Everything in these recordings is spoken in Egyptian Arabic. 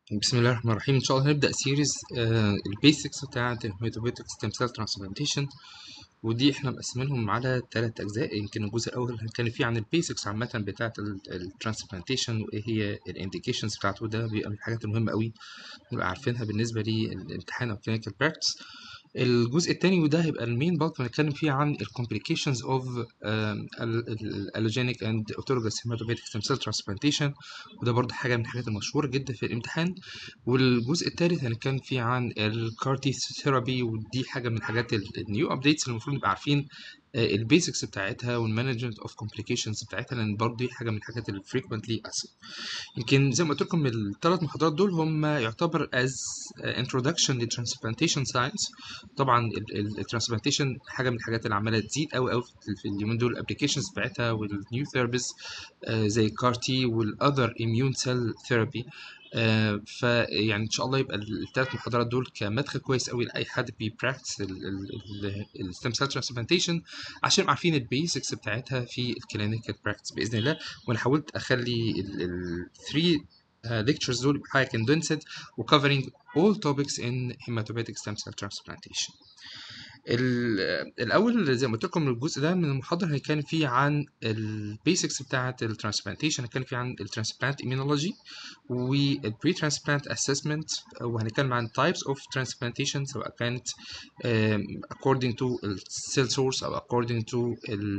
بسم الله الرحمن الرحيم ان شاء الله هنبدا سيريز البيسكس بتاعه الهيماتوبيتك ستيم سيل ترانسبلانتيشن ودي احنا مقسمينهم على ثلاث اجزاء يمكن الجزء الاول هنتكلم فيه عن البيسكس عامه بتاعه الترانسبلانتيشن وايه هي الانديكيشنز بتاعته ده بيبقى من الحاجات المهمه قوي نبقى عارفينها بالنسبه للامتحان او كلينيكال براكتس الجزء الثاني وده هيبقى المين بالك هنتكلم فيه عن الكومبليكيشنز اوف الالوجينيك اند اوتوروجاس هيماتوبيتك ستيم سيل ترانسبلانتيشن وده برضه حاجه من الحاجات المشهوره جدا في الامتحان والجزء الثالث هنتكلم فيه عن الكارتي ثيرابي ودي حاجه من الحاجات النيو ابديتس اللي المفروض نبقى عارفين البيزكس بتاعتها والمانجمنت اوف كومبليكيشنز بتاعتها لان برضه دي حاجه من الحاجات اللي فريكوينتلي اسف يمكن زي ما قلت لكم الثلاث محاضرات دول هم يعتبر از انتروداكشن للترانسبلانتيشن ساينس طبعا الترانسبلانتيشن حاجه من الحاجات اللي عماله تزيد قوي قوي في اليومين دول الابلكيشنز بتاعتها والنيو ثيرابيز زي كارتي والاذر اميون سيل ثيرابي آه فيعني ان شاء الله يبقى الثلاث محاضرات دول كمدخل كويس قوي لاي حد بيبراكتس الستيم سيل ترانسبلانتيشن عشان عارفين البيسكس بتاعتها في الكلينيكال براكتس باذن الله وانا حاولت اخلي الثري lectures دول حاجه condensed وcovering all topics in hematopoietic stem cell transplantation. الاول زي ما قلت لكم الجزء ده من المحاضره هنتكلم فيه عن البيسكس بتاعه الترانسبلانتيشن هنتكلم فيه عن الترانسبلانت immunology والبري ترانسبلانت اسسمنت وهنتكلم عن types of transplantation سواء كانت according to cell source او according to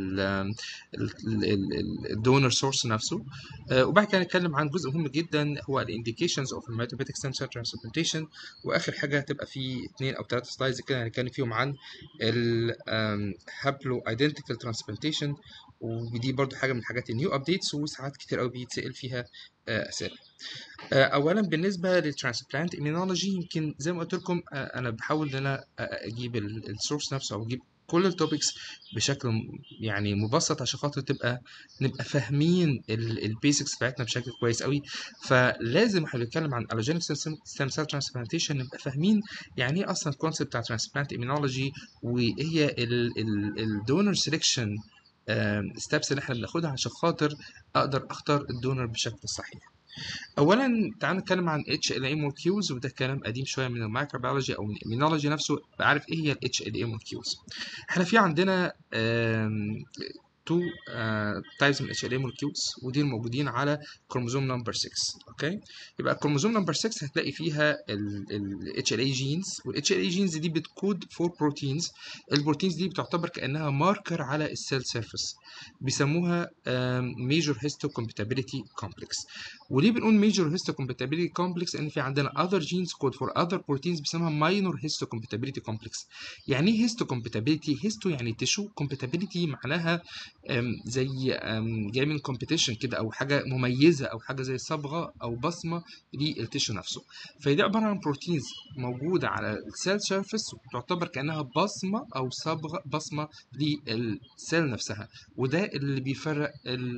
الدونر سورس نفسه وبعد كده هنتكلم عن جزء مهم جدا هو الانديكيشنز اوف hematopoietic stem cell transplantation واخر حاجه هتبقى في اثنين او ثلاثه سلايدز كده هنتكلم فيهم عن الهابلو ايدنتيكال ترانسبلانتيشن ودي برضو حاجه من الحاجات النيو ابديتس وساعات كتير قوي بيتسال فيها اسئله اولا بالنسبه للترانسبلانت ايمينولوجي يمكن زي ما قلت لكم انا بحاول ان انا اجيب السورس نفسه او اجيب كل التوبكس بشكل يعني مبسط عشان خاطر تبقى نبقى فاهمين البيسكس بتاعتنا بشكل كويس قوي فلازم احنا بنتكلم عن الوجينيك ستيم سيل ترانسبلانتيشن نبقى فاهمين يعني ايه اصلا الكونسيبت بتاع ترانسبلانت ايمينولوجي وايه هي الدونر سيلكشن ستابس اللي احنا بناخدها عشان خاطر اقدر اختار الدونر بشكل صحيح اولا تعال نتكلم عن اتش ال اي مولكيولز وده كلام قديم شويه من الميكروبيولوجي او من الامينولوجي نفسه بعرف ايه هي الاتش ال اي مولكيولز احنا في عندنا تو تايبس من اتش ال اي مولكيولز ودي الموجودين على كروموزوم نمبر 6 اوكي يبقى الكروموزوم نمبر 6 هتلاقي فيها الاتش ال اي جينز والاتش ال اي جينز دي بتكود فور بروتينز البروتينز دي بتعتبر كانها ماركر على السيل سيرفيس بيسموها ميجور هيستو كومباتيبيليتي كومبلكس وليه بنقول ميجور هيستو كومباتيبيليتي كومبلكس لان في عندنا اذر جينز كود فور اذر بروتينز بيسموها ماينور هيستو كومباتيبيليتي كومبلكس يعني ايه هيستو كومباتيبيليتي هيستو يعني تشو كومباتيبيليتي معناها زي جاي من كومبيتيشن كده او حاجه مميزه او حاجه زي صبغه او بصمه للتيشو نفسه فدي عباره عن بروتينز موجوده على السيل سيرفيس تعتبر كانها بصمه او صبغه بصمه للسيل نفسها وده اللي بيفرق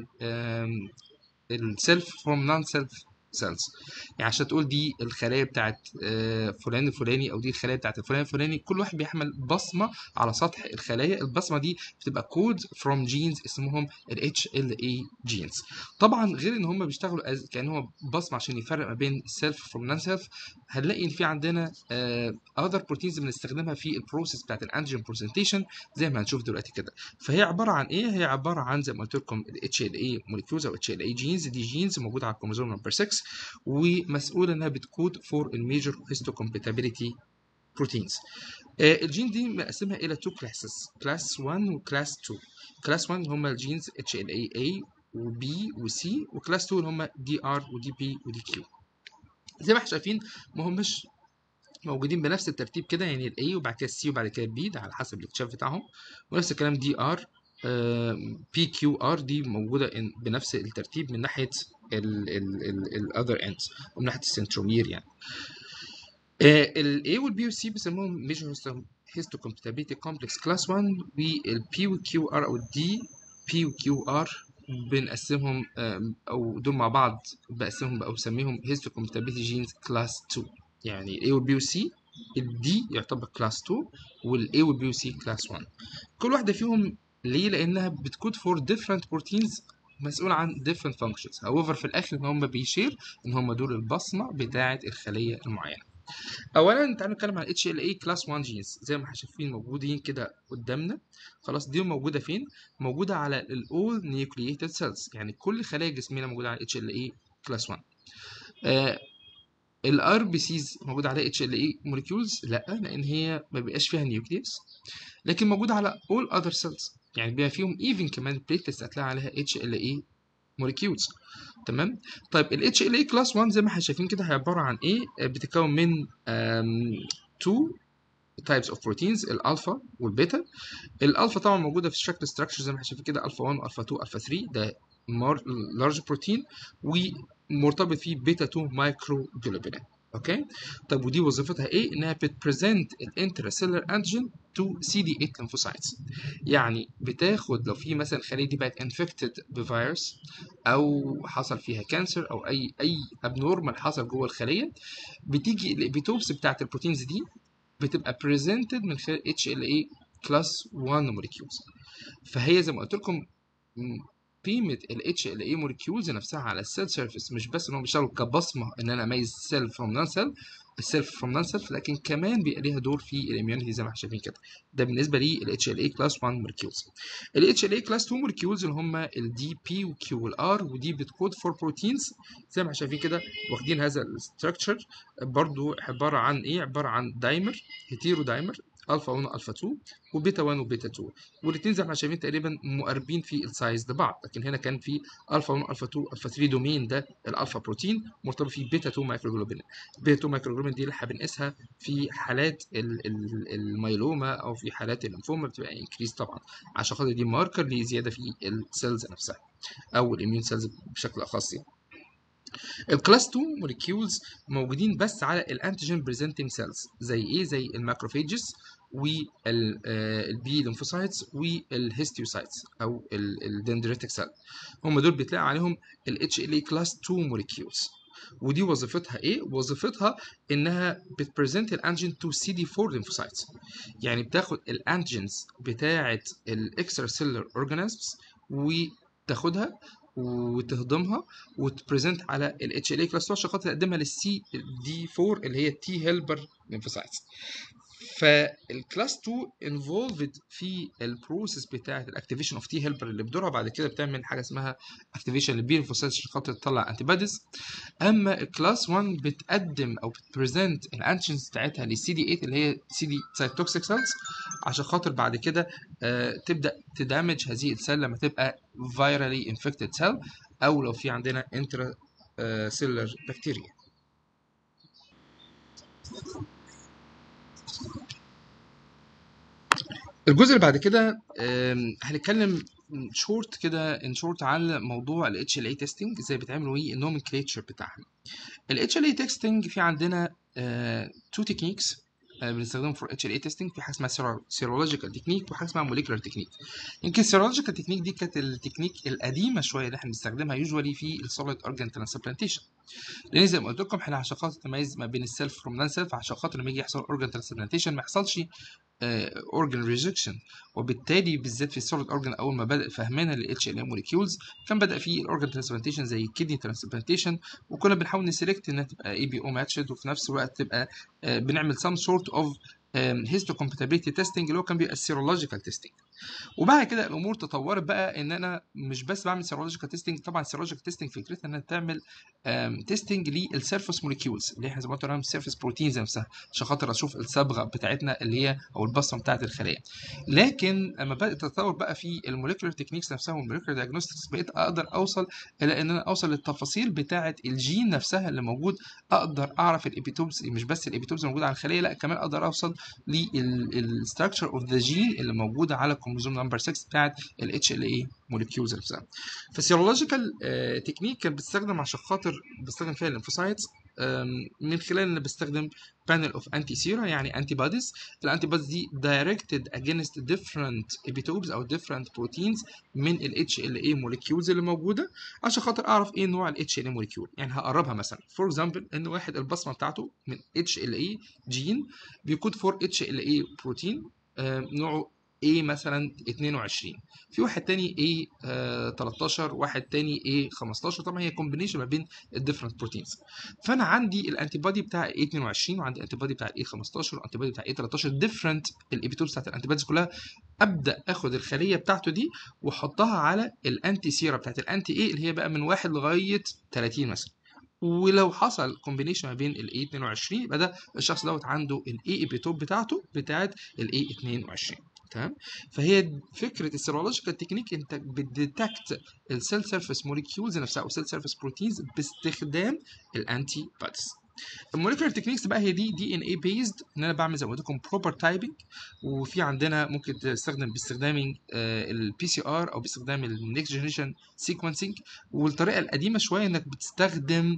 السيلف فروم نون سيلف سيلز يعني عشان تقول دي الخلايا بتاعت فلان الفلاني او دي الخلايا بتاعت الفلان الفلاني كل واحد بيحمل بصمه على سطح الخلايا البصمه دي بتبقى كود فروم جينز اسمهم ال HLA جينز طبعا غير ان هم بيشتغلوا كانهم بصمه عشان يفرق ما بين السيلف فروم نون سيلف هنلاقي ان في عندنا اذر بروتينز بنستخدمها في البروسيس بتاعت الانجين برزنتيشن زي ما هنشوف دلوقتي كده فهي عباره عن ايه هي عباره عن زي ما قلت لكم ال HLA موليكيولز او HLA جينز دي جينز موجوده على الكروموزوم نمبر 6 ومسؤولة انها بتكود فور الميجر هيستوكومباتيبيليتي بروتينز الجين دي مقسمها الى تو كلاسز كلاس 1 وكلاس 2 كلاس 1 هم الجينز اتش ال اي اي وبي وسي وكلاس 2 هم دي ار ودي بي ودي كيو زي ما احنا شايفين ما همش موجودين بنفس الترتيب كده يعني الاي وبعد كده السي وبعد كده البي ده على حسب الاكتشاف بتاعهم ونفس الكلام دي ار بي كيو ار دي موجوده بنفس الترتيب من ناحيه الاذر اندز ومن ناحيه السنترومير يعني الاي والبي والسي بيسموهم ميجر هيستوكومباتيبيليتي كومبلكس كلاس 1 والبي والكيو ار او الدي بي وكيو ار بنقسمهم او دول مع بعض بقسمهم او بسميهم هيستوكومباتيبيليتي جينز كلاس 2 يعني الاي والبي والسي الدي يعتبر كلاس 2 والاي والبي والسي كلاس 1 كل واحده فيهم ليه لانها بتكود فور different proteins مسؤول عن different functions however في الاخر ان هم بيشير ان هم دول البصمه بتاعه الخليه المعينه اولا تعالوا نتكلم عن اتش ال اي كلاس 1 جينز زي ما احنا شايفين موجودين كده قدامنا خلاص دي موجوده فين موجوده على الاول نيوكلييتد سيلز يعني كل خلايا جسمنا موجوده على اتش ال اي كلاس 1 آه الار بي سيز موجوده على اتش ال اي موليكيولز لا لان هي ما بيبقاش فيها نيوكليوس لكن موجوده على all other cells يعني بيبقى فيهم even كمان بليتلتس هتلاقي عليها اتش ال اي موليكيولز تمام طيب ال اتش ال اي كلاس 1 زي ما احنا شايفين كده هي عباره عن ايه بتتكون من تو types of proteins الالفا والبيتا الالفا طبعا موجوده في شكل structure زي ما احنا شايفين كده الفا 1 الفا 2 الفا 3 ده لارج بروتين ومرتبط فيه بيتا 2 مايكرو جلوبولين اوكي طب ودي وظيفتها ايه انها بتبريزنت الانتراسيلر انتيجين تو سي دي 8 lymphocytes يعني بتاخد لو في مثلا الخليه دي بقت انفكتد بفيروس او حصل فيها كانسر او اي اي ابنورمال حصل جوه الخليه بتيجي الابيتوبس بتاعت البروتينز دي بتبقى بريزنتد من خلال اتش ال اي كلاس 1 موليكيولز فهي زي ما قلت لكم قيمه ال HLA موليكيولز نفسها على السيل سيرفيس مش بس ان هم بيشتغلوا كبصمه ان انا اميز سيل فروم نون سيل السيلف فروم نون سيلف لكن كمان بيبقى ليها دور في الاميونيتي زي ما احنا شايفين كده ده بالنسبه لل HLA كلاس 1 موليكيولز ال HLA كلاس 2 موليكيولز اللي هم ال DP وكيو والار ودي بتكود فور بروتينز زي ما احنا شايفين كده واخدين هذا الستراكشر برضو عباره عن ايه عباره عن دايمر هيتيرو دايمر الفا 1 الفا 2 وبيتا 1 وبيتا 2 والاثنين زي ما احنا شايفين تقريبا مقاربين في السايز لبعض لكن هنا كان في الفا 1 الفا 2 الفا 3 دومين ده الالفا بروتين مرتبط فيه بيتا 2 مايكروجلوبين بيتا 2 مايكروجلوبين دي اللي احنا بنقيسها في حالات ال ال الميلوما او في حالات الليمفوما بتبقى انكريز طبعا عشان خاطر دي ماركر لزياده في السيلز نفسها او الاميون سيلز بشكل اخص يعني الكلاس 2 موليكيولز موجودين بس على الانتيجين بريزنتنج سيلز زي ايه زي الماكروفيجز والبي ليمفوسايتس والهيستيوسايتس او الدندريتك سيل هم دول بتلاقي عليهم ال HLA كلاس 2 موليكيولز ودي وظيفتها ايه وظيفتها انها بتبريزنت الانجين تو سي دي 4 ليمفوسايتس يعني بتاخد الانجينز بتاعه الاكسترا سيلولر اورجانيزمز وتاخدها وتهضمها وتبريزنت على ال HLA كلاس 2 عشان خاطر تقدمها للسي دي 4 اللي هي تي هيلبر ليمفوسايتس فالكلاس 2 انفولفد في البروسيس بتاعه الاكتيفيشن اوف تي هيلبر اللي بدورها بعد كده بتعمل حاجه اسمها اكتيفيشن للبي ليمفوسايتس عشان خاطر تطلع انتي بوديز اما الكلاس 1 بتقدم او بتبريزنت الانتيجنز بتاعتها للسي دي 8 اللي هي سي دي سايتوكسيك سيلز عشان خاطر بعد كده آه تبدا تدمج هذه السيل لما تبقى فيرالي انفكتد سيل او لو في عندنا انترا سيلر بكتيريا الجزء اللي بعد كده هنتكلم شورت كده ان شورت على موضوع ال HLA تيستنج ازاي بيتعمل وايه النومنكليتشر بتاعهم ال HLA تيستنج في عندنا تو تكنيكس بنستخدمهم فور اتش ال اي تيستنج في حاجه اسمها سيرولوجيكال تكنيك وحاجه اسمها موليكولار تكنيك يمكن السيرولوجيكال تكنيك دي كانت التكنيك القديمه شويه اللي احنا بنستخدمها يوجوالي في السوليد اورجان ترانسبلانتيشن لان زي ما قلت لكم احنا عشان خاطر نميز ما بين السيلف فروم نون سيلف عشان خاطر لما يجي يحصل اورجان ترانسبلانتيشن ما يحصلش اورجان ريجكشن وبالتالي بالذات في السوليد اورجان اول ما بدا فهمنا للاتش ال ام موليكيولز كان بدا في الاورجان ترانسبلانتيشن زي الكدني ترانسبلانتيشن وكنا بنحاول نسلكت انها تبقى اي بي او ماتشد وفي نفس الوقت تبقى بنعمل سام سورت اوف هيستوكومباتيبيليتي تيستنج اللي هو كان بيبقى السيرولوجيكال تيستنج وبعد كده الامور تطورت بقى ان انا مش بس بعمل سيرولوجيكال تيستنج طبعا السيرولوجيكال تيستنج فكرتها انها تعمل تيستنج للسيرفس موليكيولز اللي احنا زي ما قلنا السيرفس بروتينز نفسها عشان خاطر اشوف الصبغه بتاعتنا اللي هي او البصمه بتاعت الخلايا لكن لما بدات تتطور بقى في الموليكولار تكنيكس نفسها والموليكولار دايجنوستكس بقيت اقدر اوصل الى ان انا اوصل للتفاصيل بتاعه الجين نفسها اللي موجود اقدر اعرف الابيتوبس مش بس الابيتوبس موجوده على الخليه لا كمان اقدر اوصل للستراكشر اوف ذا جين اللي موجوده على الكروموزوم نمبر 6 بتاعت ال HLA موليكيولز نفسها فالسيرولوجيكال تكنيك كان بتستخدم عشان خاطر بستخدم فيها الليمفوسايتس من خلال ان بستخدم panel of anti sera يعني anti bodies الانتي بوديز دي directed against different epitopes او different proteins من ال HLA molecules اللي موجوده عشان خاطر اعرف ايه نوع ال HLA molecule يعني هقربها مثلا فور اكزامبل ان واحد البصمه بتاعته من HLA جين بيكود فور HLA بروتين نوعه A مثلا 22 في واحد تاني A آه 13 واحد تاني A 15 طبعا هي كومبينيشن ما بين الديفرنت بروتينز فانا عندي الانتي بودي بتاع A 22 وعندي الانتي بودي بتاع A 15 والانتي بودي بتاع A 13 ديفرنت الايبيتوبس بتاعت الانتي بوديز كلها ابدا اخد الخليه بتاعته دي واحطها على الانتي سيرا بتاعت الانتي A اللي هي بقى من 1 لغايه 30 مثلا ولو حصل كومبينيشن ما بين الاي 22 يبقى ده الشخص دوت عنده الاي ايبيتوب بتاعته بتاعت الاي 22 تمام فهي فكره السيرولوجيكال تكنيك انت بتديتكت السيل سيرفيس موليكيولز نفسها او سيل سيرفيس بروتينز باستخدام الانتي بوديز الموليكولار تكنيكس بقى هي دي دي ان اي بيزد ان انا بعمل زي ما قلت لكم بروبر تايبنج وفي عندنا ممكن تستخدم باستخدام البي سي ار او باستخدام النكست جنريشن سيكونسنج والطريقه القديمه شويه انك بتستخدم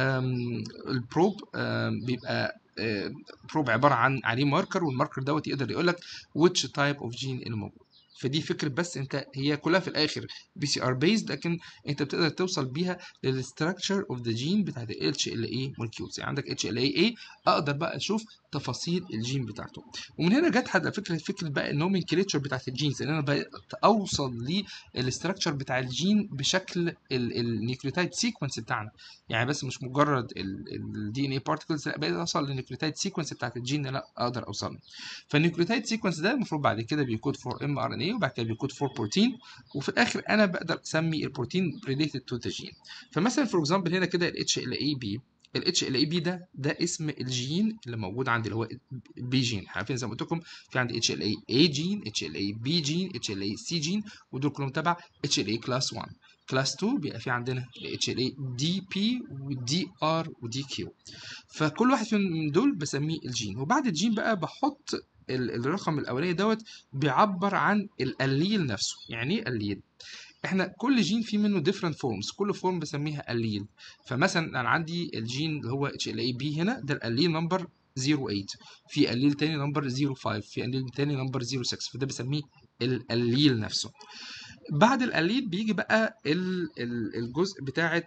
البروب بيبقى بروب عباره عن عليه ماركر والماركر دوت يقدر يقول لك which type of gene اللي موجود فدي فكره بس انت هي كلها في الاخر بي سي ار بيزد لكن انت بتقدر توصل بيها للستراكشر اوف ذا جين بتاعت ال اتش ال اي مولكيولز يعني عندك اتش ال اي اي اقدر بقى اشوف تفاصيل الجين بتاعته ومن هنا جت حتى فكره فكره بقى النومنكليتشر بتاعت الجينز ان انا بقى اوصل للستراكشر بتاع الجين بشكل النيوكليوتايد سيكونس بتاعنا يعني بس مش مجرد الدي ان اي بارتكلز لا بقيت اوصل للنيوكليوتايد سيكونس بتاعت الجين لا اقدر اوصل له فالنيوكليوتايد سيكونس ده المفروض بعد كده بيكود فور ام ار ان اي وبعد كده بيكود فور بروتين وفي الاخر انا بقدر اسمي البروتين ريليتد تو ذا جين فمثلا فور اكزامبل هنا كده الاتش ال اي بي الاتش ال اي بي ده ده اسم الجين اللي موجود عندي اللي هو بي جين عارفين زي ما قلت لكم في عندي اتش ال اي اي جين اتش ال اي بي جين اتش ال اي سي جين ودول كلهم تبع اتش ال اي كلاس 1 كلاس 2 بيبقى في عندنا اتش ال اي دي بي ودي ار ودي كيو فكل واحد فيهم من دول بسميه الجين وبعد الجين بقى بحط الرقم الاولاني دوت بيعبر عن الاليل نفسه يعني ايه اليل احنا كل جين فيه منه different forms كل فورم بسميها اليل فمثلا انا عندي الجين اللي هو اتش ال اي بي هنا ده الاليل نمبر 08 في اليل تاني نمبر 05 في اليل تاني نمبر 06 فده بسميه الاليل نفسه بعد الاليل بيجي بقى ال ال الجزء بتاعه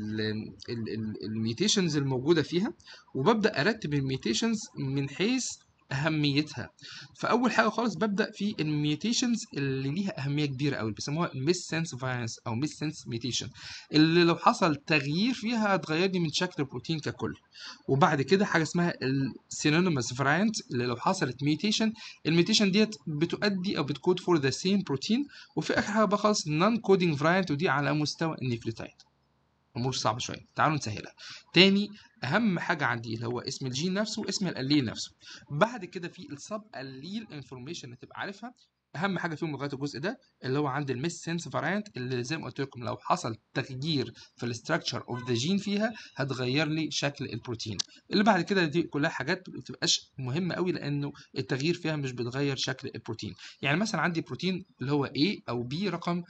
الميوتيشنز الموجوده فيها وببدا ارتب الميوتيشنز من حيث اهميتها فاول حاجه خالص ببدا في الميوتيشنز اللي ليها اهميه كبيره قوي بيسموها ميس سنس فايرنس او ميس سنس ميوتيشن اللي لو حصل تغيير فيها هتغير لي من شكل البروتين ككل وبعد كده حاجه اسمها السينونيمس فراينت اللي لو حصلت ميوتيشن الميوتيشن ديت بتؤدي او بتكود فور ذا سيم بروتين وفي اخر حاجه بقى خالص نون كودينج فراينت ودي على مستوى النيوكليوتايد امور صعبه شويه تعالوا نسهلها تاني اهم حاجه عندي اللي هو اسم الجين نفسه واسم الاليل نفسه بعد كده في السب اليل انفورميشن اللي تبقى عارفها اهم حاجه فيهم لغايه الجزء ده اللي هو عند الميس سنس فاريانت اللي زي ما قلت لكم لو حصل تغيير في الاستراكشر اوف ذا جين فيها هتغير لي شكل البروتين اللي بعد كده دي كلها حاجات ما بتبقاش مهمه قوي لانه التغيير فيها مش بتغير شكل البروتين يعني مثلا عندي بروتين اللي هو A او B رقم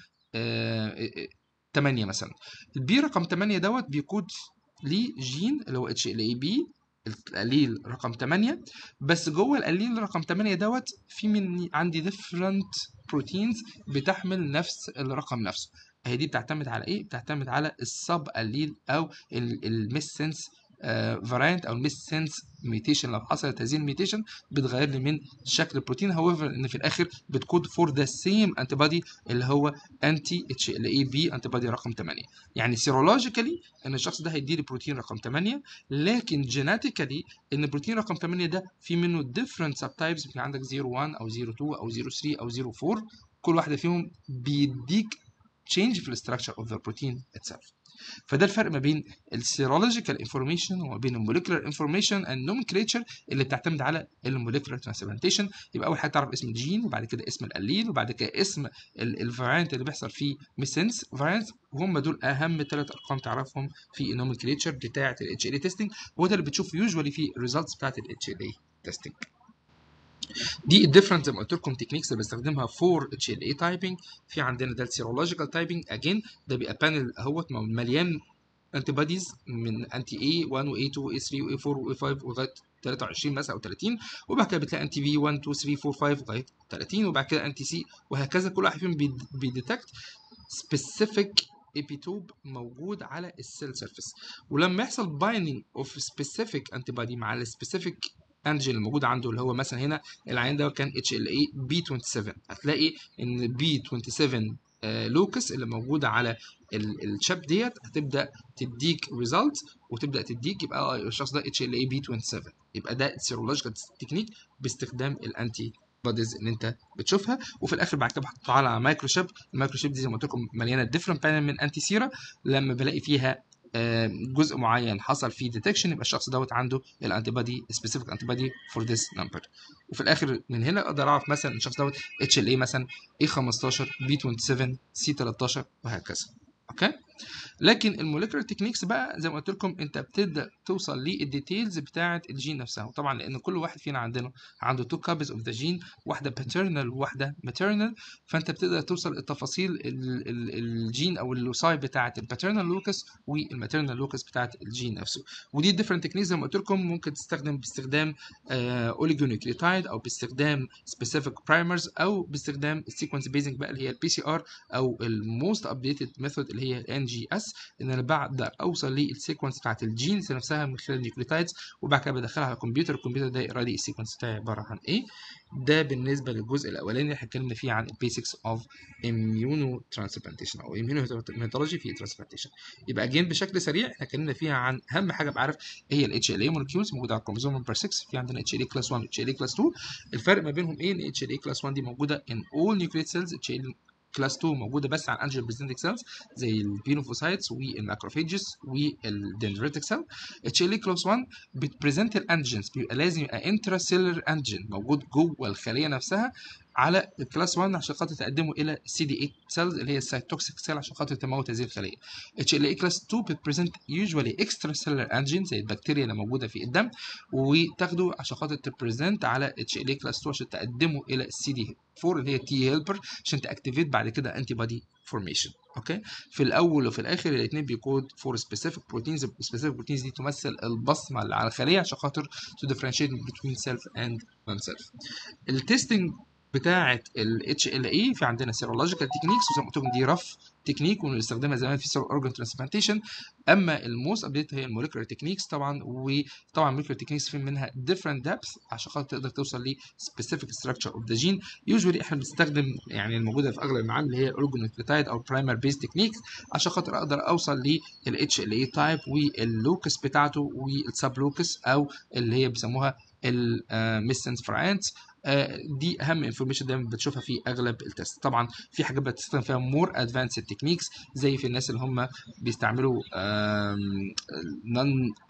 آه 8 مثلا البي رقم 8 دوت بيكود ليه جين اللي هو اتش ال اي بي القليل رقم 8 بس جوه القليل رقم 8 دوت في من عندي ديفرنت بروتينز بتحمل نفس الرقم نفسه هي دي بتعتمد على ايه بتعتمد على السب قليل او الميسنس فاريانت او الميس سنس ميوتيشن لو حصلت هذه الميوتيشن بتغير لي من شكل البروتين هاويفر ان في الاخر بتكود فور ذا سيم انتي بودي اللي هو انتي اتش ال اي في انتي بودي رقم 8 يعني سيرولوجيكالي ان الشخص ده هيدي لي بروتين رقم 8 لكن جيناتيكالي ان البروتين رقم 8 ده في منه ديفرنت سب تايبس في عندك 01 او 02 او 03 او 04 كل واحده فيهم بيديك change في الاستراكشر اوف ذا بروتين itself فده الفرق ما بين السيرولوجيكال انفورميشن وما بين الموليكولار انفورميشن اند نومنكليتشر اللي بتعتمد على الموليكولار ترانسبلانتيشن يبقى اول حاجه تعرف اسم الجين وبعد كده اسم الاليل وبعد كده اسم الفاريانت اللي بيحصل فيه ميسنس فاريانت وهم دول اهم ثلاث ارقام تعرفهم في النومنكليتشر بتاعه الاتش ال اي تيستنج وده اللي بتشوف يوجوالي في الريزلتس بتاعه الاتش ال اي تيستنج دي الديفرنت زي ما قلت لكم تكنيكس اللي بستخدمها فور اتش ال اي تايبنج في عندنا ده السيرولوجيكال تايبنج اجين ده بيبقى بانل اهوت مليان انتي بوديز من انتي اي 1 و اي 2 و اي 3 و اي 4 و اي 5 لغايه 23 مثلا او 30 وبعد كده بتلاقي انتي في 1 2 3 4 5 لغايه 30 وبعد كده انتي سي وهكذا كل واحد فيهم بيديتكت سبيسيفيك ابيتوب موجود على السيل سيرفيس ولما يحصل بايندينج اوف سبيسيفيك انتي بودي مع السبيسيفيك انجين الموجوده عنده اللي هو مثلا هنا العين ده كان اتش ال اي بي 27 هتلاقي ان بي 27 لوكس اللي موجوده على الشاب ديت هتبدا تديك ريزلت وتبدا تديك يبقى اه الشخص ده اتش ال اي بي 27 يبقى ده سيرولوجيكال تكنيك باستخدام الانتي بوديز اللي انت بتشوفها وفي الاخر بعد كده بحطها على مايكرو شيب المايكرو شيب دي زي ما قلت لكم مليانه ديفرنت بانل من انتي سيرا لما بلاقي فيها جزء معين حصل فيه ديتكشن يبقى الشخص دوت عنده الانتي بودي سبيسيفيك انتي بودي فور ذيس نمبر وفي الاخر من هنا اقدر اعرف مثلا الشخص دوت اتش ال اي مثلا اي 15 بي 27 سي 13 وهكذا اوكي لكن الموليكولر تكنيكس بقى زي ما قلت لكم انت بتبدا توصل للديتيلز بتاعه الجين نفسها وطبعا لان كل واحد فينا عندنا عنده تو كابز اوف ذا جين واحده باترنال وواحده ماترنال فانت بتقدر توصل لتفاصيل الجين او اللوساي بتاعه الباترنال لوكس والماترنال لوكس بتاعه الجين نفسه ودي ديفرنت تكنيكس زي ما قلت لكم ممكن تستخدم باستخدام اوليجونيوكليوتايد او باستخدام سبيسيفيك برايمرز او باستخدام السيكونس بيزنج بقى اللي هي البي سي ار او الموست ابديتد ميثود اللي هي الان جي اس ان انا بقدر اوصل للسيكونس بتاعت الجينز نفسها من خلال النيوكليوتايدز وبعد كده بدخلها على الكمبيوتر الكمبيوتر ده يقرا لي السيكونس بتاعي عباره عن ايه ده بالنسبه للجزء الاولاني اللي احنا اتكلمنا فيه عن البيسكس اوف اميونو ترانسبلانتيشن او اميونوهيماتولوجي في ترانسبلانتيشن يبقى اجين بشكل سريع احنا اتكلمنا فيها عن اهم حاجه بعرف ايه هي الاتش ال اي مولكيولز موجوده على الكروموزوم نمبر 6 في عندنا اتش ال اي كلاس 1 اتش ال اي كلاس 2 الفرق ما بينهم ايه ان اتش ال اي كلاس 1 دي موجوده ان اول نيوكليت سيلز اتش ال كلاس 2 موجوده بس على انجل بريزنتنج سيلز زي البينوفوسايتس والماكروفيجز والدندريتك سيل اتش ال كلاس 1 بتبريزنت الانجنز بيبقى لازم يبقى انترا سيلر انجن موجود جوه الخليه نفسها على الكلاس 1 عشان خاطر تقدمه الى سي دي 8 سيلز اللي هي السايتوكسيك سيل عشان خاطر تموت هذه الخليه اتش ال اي كلاس 2 بتبريزنت يوجوالي اكسترا سيلر انجن زي البكتيريا اللي موجوده في الدم وتاخده عشان خاطر تبريزنت على اتش ال اي كلاس 2 عشان تقدمه الى السي دي 4 اللي هي تي هيلبر عشان تاكتيفيت بعد كده انتي بودي فورميشن اوكي في الاول وفي الاخر الاثنين بيكود فور سبيسيفيك بروتينز السبيسيفيك بروتينز دي تمثل البصمه اللي على الخليه عشان خاطر تو ديفرنشيت بين سيلف اند نون سيلف التستنج بتاعه ال HLA في عندنا سيرولوجيكال تكنيكس وزي ما قلت لكم دي رف تكنيك ونستخدمها زمان في سيرو اورجان ترانسبلانتيشن اما الموست ابديت هي الموليكولر تكنيكس طبعا وطبعا الموليكولر تكنيكس في منها ديفرنت ديبث عشان خاطر تقدر توصل ل سبيسيفيك ستراكشر اوف ذا جين يوجوالي احنا بنستخدم يعني الموجوده في اغلب المعامل اللي هي الاورجونوكليتايد او برايمر بيز تكنيكس عشان خاطر اقدر اوصل لل HLA تايب واللوكس بتاعته والسب لوكس او اللي هي بيسموها الميسنس فرانس دي اهم انفورميشن دايما بتشوفها في اغلب التست طبعا في حاجات بتستخدم فيها مور ادفانسد تكنيكس زي في الناس اللي هم بيستعملوا نون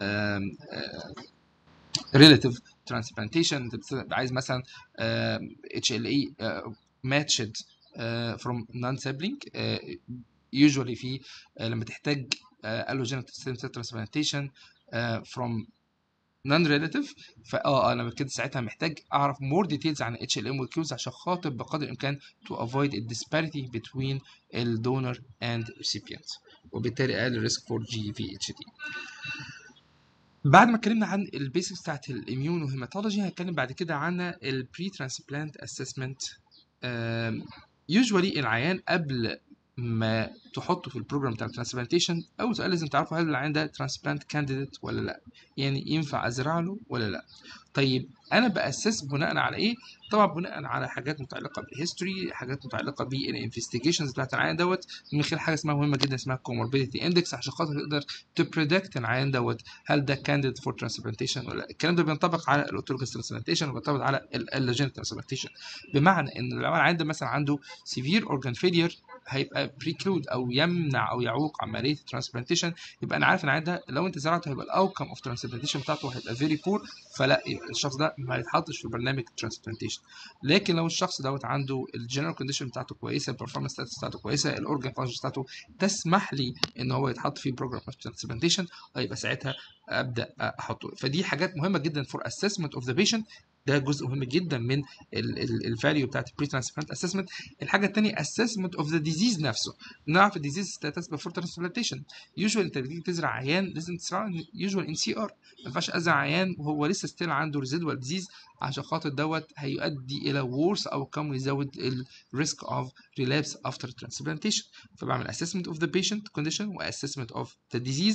ريلاتيف ترانسبلانتيشن انت عايز مثلا اتش ال اي ماتشد فروم نون سيبلينج يوجوالي في لما تحتاج الوجينيك ترانسبلانتيشن فروم نون ريلاتيف فاه انا كده ساعتها محتاج اعرف مور ديتيلز عن اتش ال ام والكيوز عشان خاطر بقدر الامكان تو افويد الديسباريتي بتوين الدونر اند ريسيبيانت وبالتالي اقل ريسك فور جي في اتش دي بعد ما اتكلمنا عن البيسكس بتاعت الاميون وهيماتولوجي هنتكلم بعد كده عن البري ترانسبلانت اسسمنت يوجوالي العيان قبل ما تحطه في البروجرام بتاع الترانسبلانتيشن اول سؤال لازم تعرفه هل العيان ده ترانسبلانت كانديديت ولا لا يعني ينفع ازرع له ولا لا طيب انا باسس بناء على ايه طبعا بناء على حاجات متعلقه بالهيستوري حاجات متعلقه بالانفستيجيشنز بتاعت العيان دوت من خلال حاجه اسمها مهمه جدا اسمها كوموربيديتي اندكس عشان خاطر تقدر تبريدكت العيان دوت هل ده كانديد فور ترانسبلانتيشن ولا لا الكلام ده بينطبق على الاوتولوجيس ترانسبلانتيشن وبينطبق على اللوجينيك ترانسبلانتيشن بمعنى ان لو العيان ده مثلا عنده سيفير اورجان فيلير هيبقى بريكلود او يمنع او يعوق عمليه الترانسبلانتيشن يبقى انا عارف ان العيان ده لو انت زرعته هيبقى الاوتكم اوف ترانسبلانتيشن بتاعته هيبقى فيري بور فلا الشخص ده ما هيتحطش في برنامج الترانسبلانتيشن لكن لو الشخص دوت عنده الجنرال كونديشن بتاعته كويسه البرفورمانس ستاتس بتاعته كويسه الاورجان فانكشن بتاعته تسمح لي ان هو يتحط في بروجرام اوف ترانسبلانتيشن يبقى ساعتها ابدا احطه فدي حاجات مهمه جدا فور اسسمنت اوف ذا بيشنت ده جزء مهم جدا من الفاليو بتاعت البري ترانسبلانت اسسمنت الحاجه الثانيه اسسمنت اوف ذا ديزيز نفسه نعرف الديزيز ستاتس بفور ترانسبلانتيشن يوجوال انت بتيجي تزرع عيان لازم تزرعه يوجوال ان سي ار ما ينفعش ازرع عيان وهو لسه ستيل عنده ريزيدوال ديزيز عشان خاطر دوت هيؤدي الى وورس او كم ويزود الريسك اوف ريلابس افتر ترانسبلانتيشن فبعمل اسسمنت اوف ذا بيشنت كونديشن واسسمنت اوف ذا ديزيز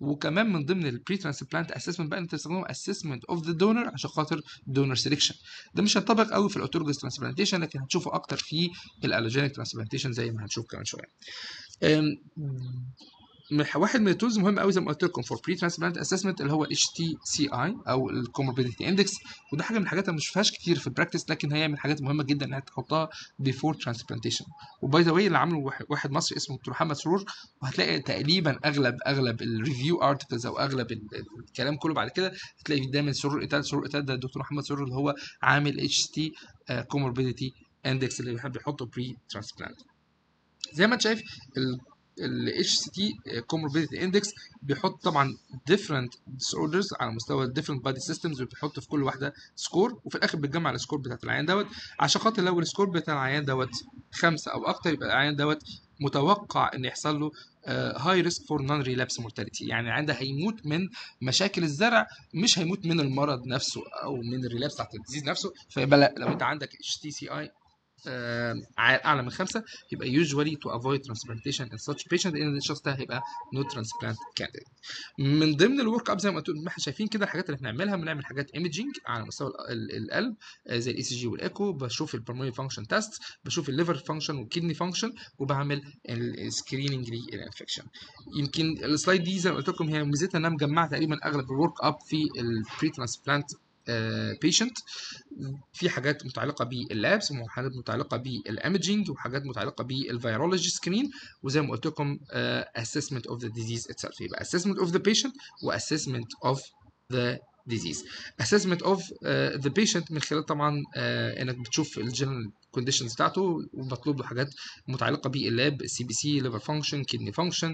وكمان من ضمن البري ترانسبلانت اسسمنت بقى انت تستخدمه اسسمنت اوف ذا دونر عشان خاطر دونر سيلكشن ده مش هينطبق قوي في الاوتولوجيس ترانسبلانتيشن لكن هتشوفه اكتر في الالوجينيك ترانسبلانتيشن زي ما هنشوف كمان شويه أم، من- واحد من التولز مهم قوي زي ما قلت لكم فور بري ترانسبلانت اسسمنت اللي هو اتش تي سي اي او الكوموربيديتي اندكس وده حاجه من الحاجات اللي ما بنشوفهاش كتير في البراكتس لكن هي من الحاجات المهمه جدا انها تحطها بيفور ترانسبلانتيشن وباي ذا واي اللي عامله واحد- واحد مصري اسمه دكتور محمد سرور وهتلاقي تقريبا اغلب اغلب الريفيو ارتكلز او اغلب ال- ال- الكلام كله بعد كده هتلاقي دايما سرور ايتال سرور ايتال ده الدكتور محمد سرور اللي هو عامل اتش تي كوموربيديتي اندكس اللي بيحب يحطه بري ترانسبلانت زي ما انت شايف ال HCT comorbidity index بيحط طبعا different disorders على مستوى different body systems وبيحط في كل واحده سكور وفي الاخر بتجمع السكور بتاعت العيان دوت عشان خاطر لو السكور بتاع العيان دوت خمسه او اكتر يبقى العيان دوت متوقع ان يحصل له هاي ريسك فور نون ريلابس مورتاليتي يعني العيان ده هيموت من مشاكل الزرع مش هيموت من المرض نفسه او من الريلابس بتاعت الديزيز نفسه فيبقى لا لو انت عندك اتش تي سي اي اعلى من خمسه يبقى usually to avoid transplantation in such patient لان الشخص ده هيبقى no transplant candidate. من ضمن الورك اب زي ما قلت- ما احنا شايفين كده الحاجات اللي بنعملها بنعمل حاجات ايمجنج على مستوى ال- ال- القلب آه، زي الاي سي جي والايكو بشوف البلمونري فانكشن تيست بشوف الليفر فانكشن والكدني فانكشن وبعمل السكريننج للانفكشن يمكن السلايد دي زي ما قلت لكم هي ميزتها انها مجمعه تقريبا اغلب الورك اب في البري ترانسبلانت بيشنت في حاجات متعلقه باللابس وحاجات متعلقه بالايمجنج وحاجات متعلقه بالفيرولوجي سكرين وزي ما قلت لكم uh, assessment of the disease itself يبقى assessment of the patient و assessment of the disease assessment of uh, the patient من خلال طبعا uh, انك بتشوف الجنرال كونديشنز بتاعته ومطلوب له حاجات متعلقه باللاب سي بي سي ليفر فانكشن كدني فانكشن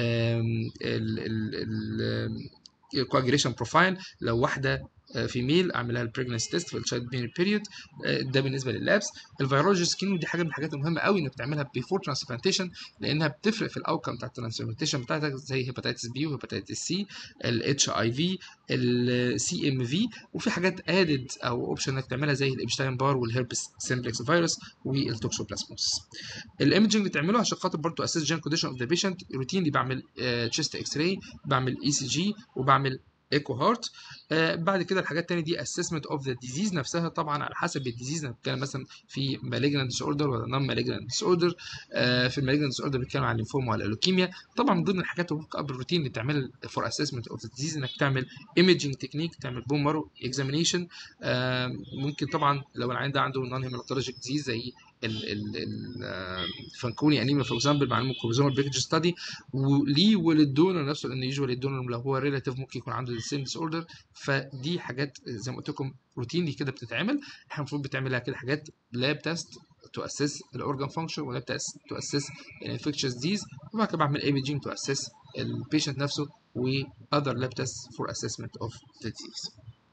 الكواجريشن بروفايل لو واحده فيميل اعملها البريجنسي تيست في الشايلد بين بيريود ده بالنسبه لللابس الفيرولوجي سكين ودي حاجه من الحاجات المهمه قوي انك تعملها بيفور ترانسبلانتيشن لانها بتفرق في الاوتكم بتاع الترانسبلانتيشن بتاعتك زي هيباتيتس بي وهيباتيتس سي الاتش اي في السي ام في وفي حاجات ادد او اوبشن انك تعملها زي الابشتاين بار والهربس سيمبلكس فيروس والتوكسوبلازموس الايمجنج اللي تعمله عشان خاطر برضه اساس جين كونديشن اوف ذا بيشنت روتينلي بعمل تشيست اكس راي بعمل اي سي جي وبعمل ايكو هارت آه بعد كده الحاجات التانية دي اسسمنت اوف ذا ديزيز نفسها طبعا على حسب الديزيز بنتكلم مثلا في مالجنت ديس اوردر ولا نون مالجنت ديس اوردر آه في المالجنت ديس اوردر بنتكلم عن الليمفوما ولا اللوكيميا طبعا من ضمن الحاجات الورك اب الروتين اللي بتعمل فور اسسمنت اوف ذا ديزيز انك تعمل ايمجنج تكنيك تعمل بون مارو اكزامينيشن آه ممكن طبعا لو العيان ده عنده نون هيماتولوجيك ديزيز زي الفانكوني انيميا فور اكزامبل مع الكروموزوم بريكج ستادي وليه وللدونر نفسه لان يوجوالي الدونر لو هو ريلاتيف ممكن يكون عنده السيم ديس اوردر فدي حاجات زي ما قلت لكم روتينلي كده بتتعمل احنا المفروض بتعملها كده حاجات لاب تيست تو اسس الاورجان فانكشن ولاب تيست تو اسس الانفكشس ديز وبعد كده بعمل ايمجنج تو اسس البيشنت نفسه و other lab tests for assessment of the disease.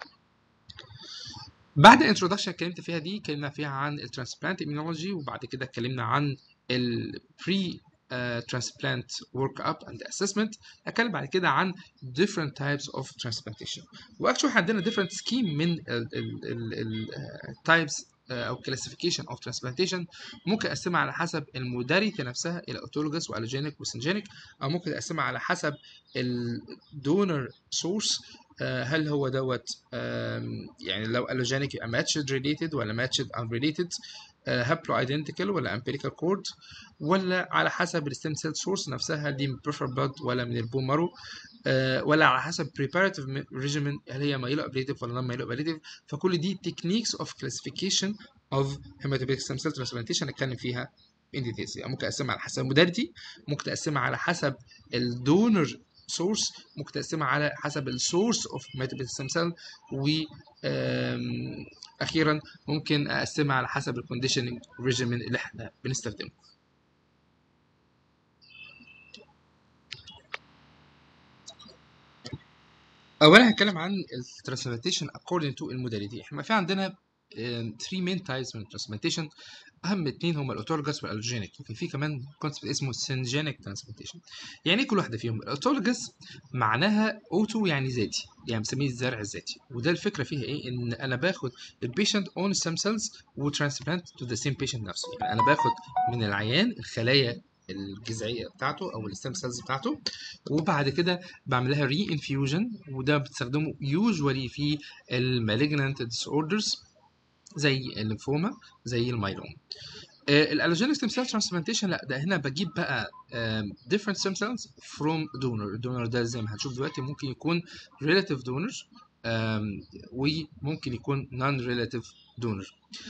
بعد الانترودكشن اتكلمت فيها دي اتكلمنا فيها عن الترانسبلانت immunology وبعد كده اتكلمنا عن البري transplant work up and assessment هتكلم بعد كده عن different types of transplantation واكشوال عندنا different scheme من ال ال ال ال types او classification of transplantation ممكن اقسمها على حسب الموداليتي نفسها الى autologous والوجينيك وسنجينيك او ممكن اقسمها على حسب الدونر سورس هل هو دوت يعني لو الوجينيك يبقى ماتشد ريليتد ولا ماتشد unrelated هابلو ايدنتيكال ولا امبيريكال كورد ولا على حسب الستيم سيل سورس نفسها دي من بريفر بلاد ولا من البون مارو ولا على حسب بريباراتيف ريجيمن هل هي مايلو ابليتيف ولا نون مايلو ابليتيف فكل دي تكنيكس اوف كلاسيفيكيشن اوف هيماتوبيك ستيم سيل ترانسبلانتيشن نتكلم فيها ان ديتيلز يعني ممكن اقسمها على حسب الموداليتي ممكن اقسمها على حسب الدونر سورس ممكن تقسمها على حسب السورس اوف هيماتوبيك ستيم سيل و اخيرا ممكن اقسمها على حسب الكونديشننج ريجيمين اللي احنا بنستخدمه اولا هتكلم عن الترانسبلانتيشن according to الموداليتي احنا في عندنا 3 main types من الترانسبلانتيشن اهم اثنين هما الاوتولوجاس والالوجينيك لكن في كمان كونسبت اسمه سينجينيك ترانسبلانتيشن يعني ايه كل واحده فيهم الاوتولوجاس معناها اوتو يعني ذاتي يعني بنسميه الزرع الذاتي وده الفكره فيها ايه ان انا باخد البيشنت اون ستيم سيلز وترانسبلانت تو ذا سيم بيشنت نفسه يعني انا باخد من العيان الخلايا الجذعيه بتاعته او الستام سيلز بتاعته وبعد كده بعمل لها ري انفيوجن وده بتستخدمه يوجوالي في المالجنانت ديس اوردرز زي الليمفوما زي المايلوم الالوجينيك ستيم سيل ترانسبلانتيشن لا ده هنا بجيب بقى different stem cells from donor الدونر ده زي ما هنشوف دلوقتي ممكن يكون relative donor وممكن يكون non relative donor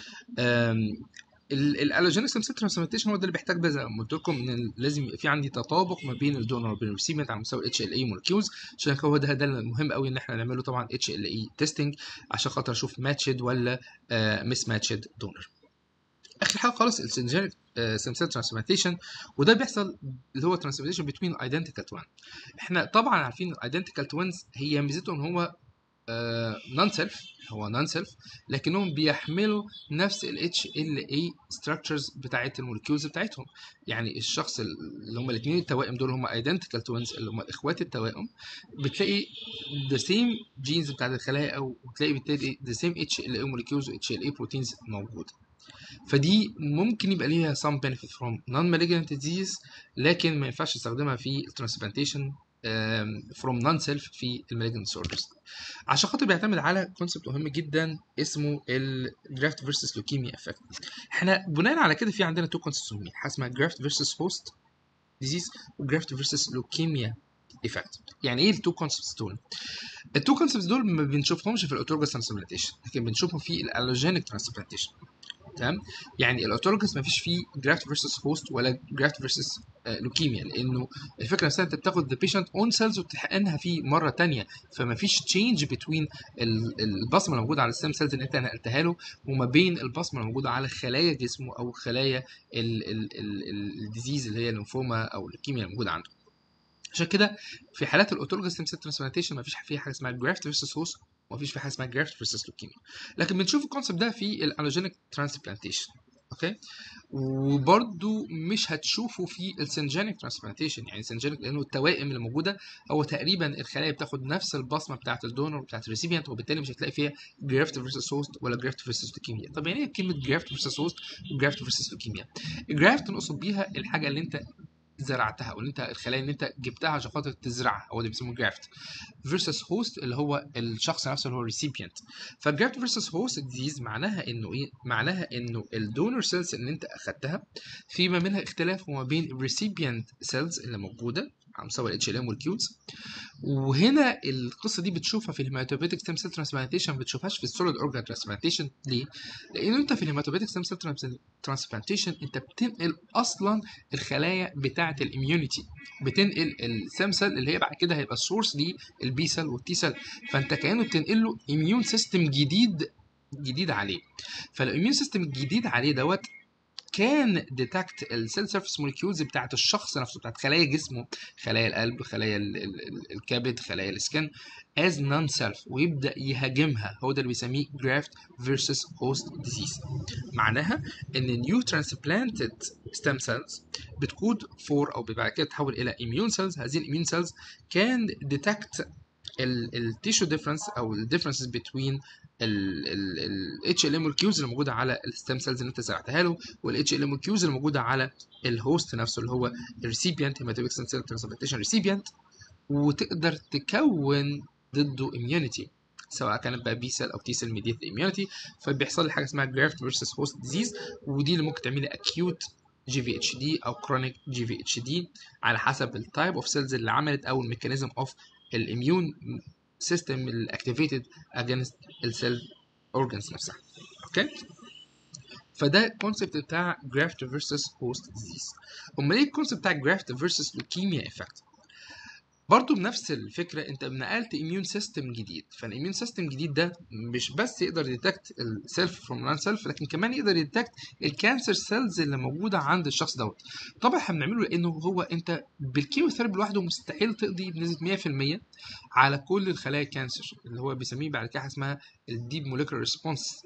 الالوجينيك ستيم سيل ترانسبلانتيشن هو ده اللي بيحتاج بقى زي ما قلت لكم ان لازم يبقى في عندي تطابق ما بين الدونر وبين الريسيبنت على مستوى الاتش ال اي مولكيولز عشان هو ده ده المهم قوي ان احنا نعمله طبعا اتش ال اي تيستنج عشان خاطر اشوف ماتشد ولا مس ماتشد دونر اخر حاجه خالص السنجينيك ستيم سيل ترانسبلانتيشن وده بيحصل اللي هو ترانسبلانتيشن بين ايدنتيكال توين احنا طبعا عارفين الايدنتيكال توينز هي ميزتهم هو نون سيلف هو نون سيلف لكنهم بيحملوا نفس ال HLA structures بتاعت المولكيولز بتاعتهم يعني الشخص اللي هم الاثنين التوائم دول هم identical twins اللي هم اخوات التوائم بتلاقي the same genes بتاعت الخلايا او بتلاقي بالتالي the same HLA molecules و HLA proteins موجوده فدي ممكن يبقى ليها some benefit from non-malignant disease لكن ما ينفعش استخدمها في transplantation from non-self في المالجنت disorders عشان خاطر بيعتمد على كونسبت مهم جدا اسمه الجرافت فيرسس لوكيميا افكت احنا بناء على كده في عندنا تو كونسبتس مهمين حاجه اسمها جرافت فيرسس هوست ديزيز وجرافت فيرسس لوكيميا افكت يعني ايه التو كونسبتس دول التو كونسبتس دول ما بنشوفهمش في الاوتورجاس ترانسبلانتيشن لكن بنشوفهم في الالوجينيك ترانسبلانتيشن تمام يعني الاوتولوجس ما فيش فيه جرافت فيرسس هوست ولا جرافت فيرسس لوكيميا لانه الفكره نفسها انت بتاخد ذا بيشنت اون سيلز وتحقنها فيه مره ثانيه فما فيش تشينج بتوين البصمه الموجوده على الستيم سيلز اللي انت نقلتها له وما بين البصمه الموجوده على خلايا جسمه او خلايا الديزيز اللي هي الليمفوما او اللوكيميا الموجوده عنده عشان كده في حالات الاوتولوجس ستيم سيل ترانسبلانتيشن ما فيش فيها حاجه اسمها جرافت فيرسس هوست ومفيش في حاجه اسمها جرافت فيرسس لوكيميا لكن بنشوف الكونسيبت ده في الالوجينيك ترانسبلانتيشن اوكي وبرده مش هتشوفه في السنجينيك ترانسبلانتيشن يعني السنجينيك لانه التوائم اللي موجوده هو تقريبا الخلايا بتاخد نفس البصمه بتاعه الدونر وبتاعه الريسيبيانت وبالتالي مش هتلاقي فيها جرافت فيرسس هوست ولا جرافت فيرسس لوكيميا طب يعني ايه كلمه جرافت فيرسس هوست وجرافت فيرسس لوكيميا الجرافت نقصد بيها الحاجه اللي انت زرعتها او اللي انت الخلايا اللي انت جبتها عشان خاطر تزرعها هو ده بيسموه جرافت فيرسس هوست اللي هو الشخص نفسه اللي هو الريسيبيانت فالجرافت فيرسس هوست ديزيز معناها انه ايه معناها انه الدونر سيلز اللي انت اخدتها في ما منها اختلاف وما بين الريسيبيانت سيلز اللي موجوده على مستوى الاتش ال ام والكيوز وهنا القصه دي بتشوفها في الهيماتوبيتيك ستيم سيل ترانسبلانتيشن ما بتشوفهاش في السوليد اورجان ترانسبلانتيشن ليه؟ لانه انت في الهيماتوبيتيك ستيم سيل ترانسبلانتيشن انت بتنقل اصلا الخلايا بتاعه الاميونيتي بتنقل السام سيل اللي هي بعد كده هيبقى السورس دي البي سيل والتي سيل فانت كانه بتنقل له اميون سيستم جديد جديد عليه فالاميون سيستم الجديد عليه دوت كان ديتكت السيل سيرفيس مولكيولز بتاعت الشخص نفسه بتاعت خلايا جسمه خلايا القلب خلايا الكبد خلايا السكن as non self ويبدا يهاجمها هو ده اللي بيسميه graft versus host disease معناها ان new transplanted stem cells بتكود فور او بعد كده تتحول الى immune cells هذه الاميون cells كان detect التيشو ديفرنس او الديفرنسز بين ال HLA مولكيولز اللي موجوده على الستيم سيلز اللي انت زرعتها له وال HLA مولكيولز اللي موجوده على الهوست نفسه اللي هو الريسيبيانت هيماتوبيك ستيم سيل ترانسبلانتيشن ريسيبيانت وتقدر تكون ضده اميونيتي سواء كانت بقى بي سيل او تي سيل ميديت اميونيتي فبيحصل لي حاجه اسمها جرافت فيرسس هوست ديزيز ودي اللي ممكن تعملي اكيوت جي في اتش دي او كرونيك جي في اتش دي على حسب التايب اوف سيلز اللي عملت او الميكانيزم اوف الاميون سيستم الاكتيفيتد اجينست السيل اورجانز نفسها اوكي فده الكونسيبت بتاع جرافت فيرسس هوست ديزيز امال ايه الكونسيبت بتاع جرافت فيرسس لوكيميا افكت برضه بنفس الفكره انت نقلت اميون سيستم جديد فالاميون سيستم جديد ده مش بس يقدر يديتكت السيلف فروم نون سيلف لكن كمان يقدر يديتكت الكانسر سيلز اللي موجوده عند الشخص دوت طبعا احنا بنعمله لانه هو انت بالكيموثيرابي لوحده مستحيل تقضي بنسبه 100% على كل الخلايا الكانسر اللي هو بيسميه بعد كده اسمها الديب موليكولار ريسبونس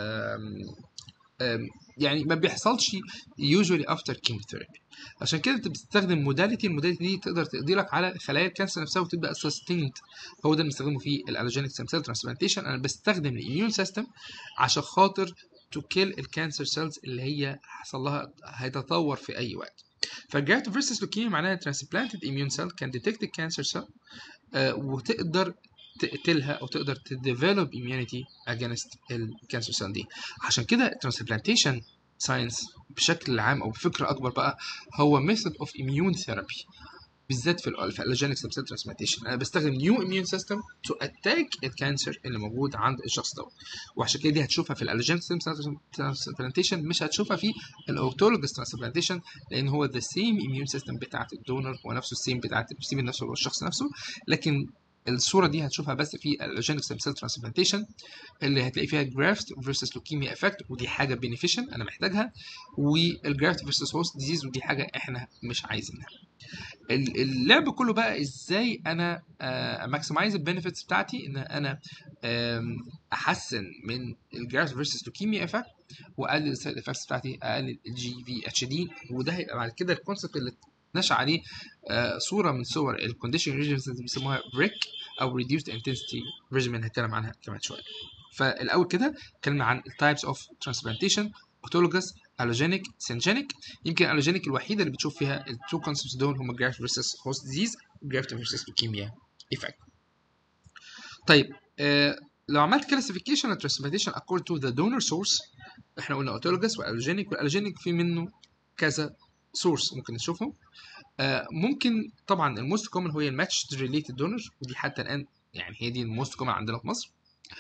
يعني ما بيحصلش يوجوالي افتر كيموثيرابي عشان كده انت بتستخدم موداليتي الموداليتي دي تقدر تقضي لك على خلايا الكانسر نفسها وتبقى سستيند هو ده اللي بنستخدمه في الالوجينيك سيم سيل ترانسبلانتيشن انا بستخدم الاميون سيستم عشان خاطر تو كيل الكانسر سيلز اللي هي حصل لها هيتطور في اي وقت فالجرافت فيرسس لوكيميا معناها transplanted immune cell can detect the cancer cell آه، وتقدر تقتلها او تقدر تديفلوب immunity against الكانسر سيل دي عشان كده transplantation ساينس بشكل عام او بفكره اكبر بقى هو ميثود اوف immune therapy بالذات في ال في الالوجينيك ستيم سيل ترانسبلانتيشن انا بستخدم نيو اميون سيستم تو اتاك الكانسر اللي موجود عند الشخص دوت وعشان كده دي هتشوفها في الالوجينيك ستيم سيل ترانسبلانتيشن مش هتشوفها في الاوتولوجس ترانسبلانتيشن لان هو ذا سيم اميون سيستم بتاعت الدونر هو نفسه السيم بتاعت السيم نفسه هو الشخص نفسه لكن الصوره دي هتشوفها بس في الالوجينيك ستيم سيل ترانسبلانتيشن اللي هتلاقي فيها جرافت فيرسس لوكيميا افكت ودي حاجه بينيفيشن انا محتاجها والجرافت فيرسس هوست ديزيز ودي حاجه احنا مش عايزينها اللعب كله بقى ازاي انا ماكسمايز البنفيتس بتاعتي ان انا احسن من الجرافت فيرسس لوكيميا افكت واقلل السايد افكتس بتاعتي اقلل الجي في اتش دي وده هيبقى بعد كده الكونسيبت اللي نشأ عليه صوره من صور الكونديشن ريجيمز اللي بيسموها بريك او ريديوسد انتنسيتي ريجيمن هتكلم عنها كمان شويه فالاول كده اتكلمنا عن التايبس اوف ترانسبلانتيشن اوتولوجس الوجينيك سينجينيك يمكن الالوجينيك الوحيده اللي بتشوف فيها التو كونسبتس دول هم جرافت فيرسس هوست ديزيز جرافت فيرسس لوكيميا ايفكت طيب آه لو عملت كلاسيفيكيشن للترانسبلانتيشن according to the donor source احنا قلنا اوتولوجس والالوجينيك والالوجينيك في منه كذا سورس ممكن نشوفهم آه ممكن طبعا الموست كومن هو الماتش ريليتد دونر ودي حتى الان يعني هي دي الموست كومن عندنا في مصر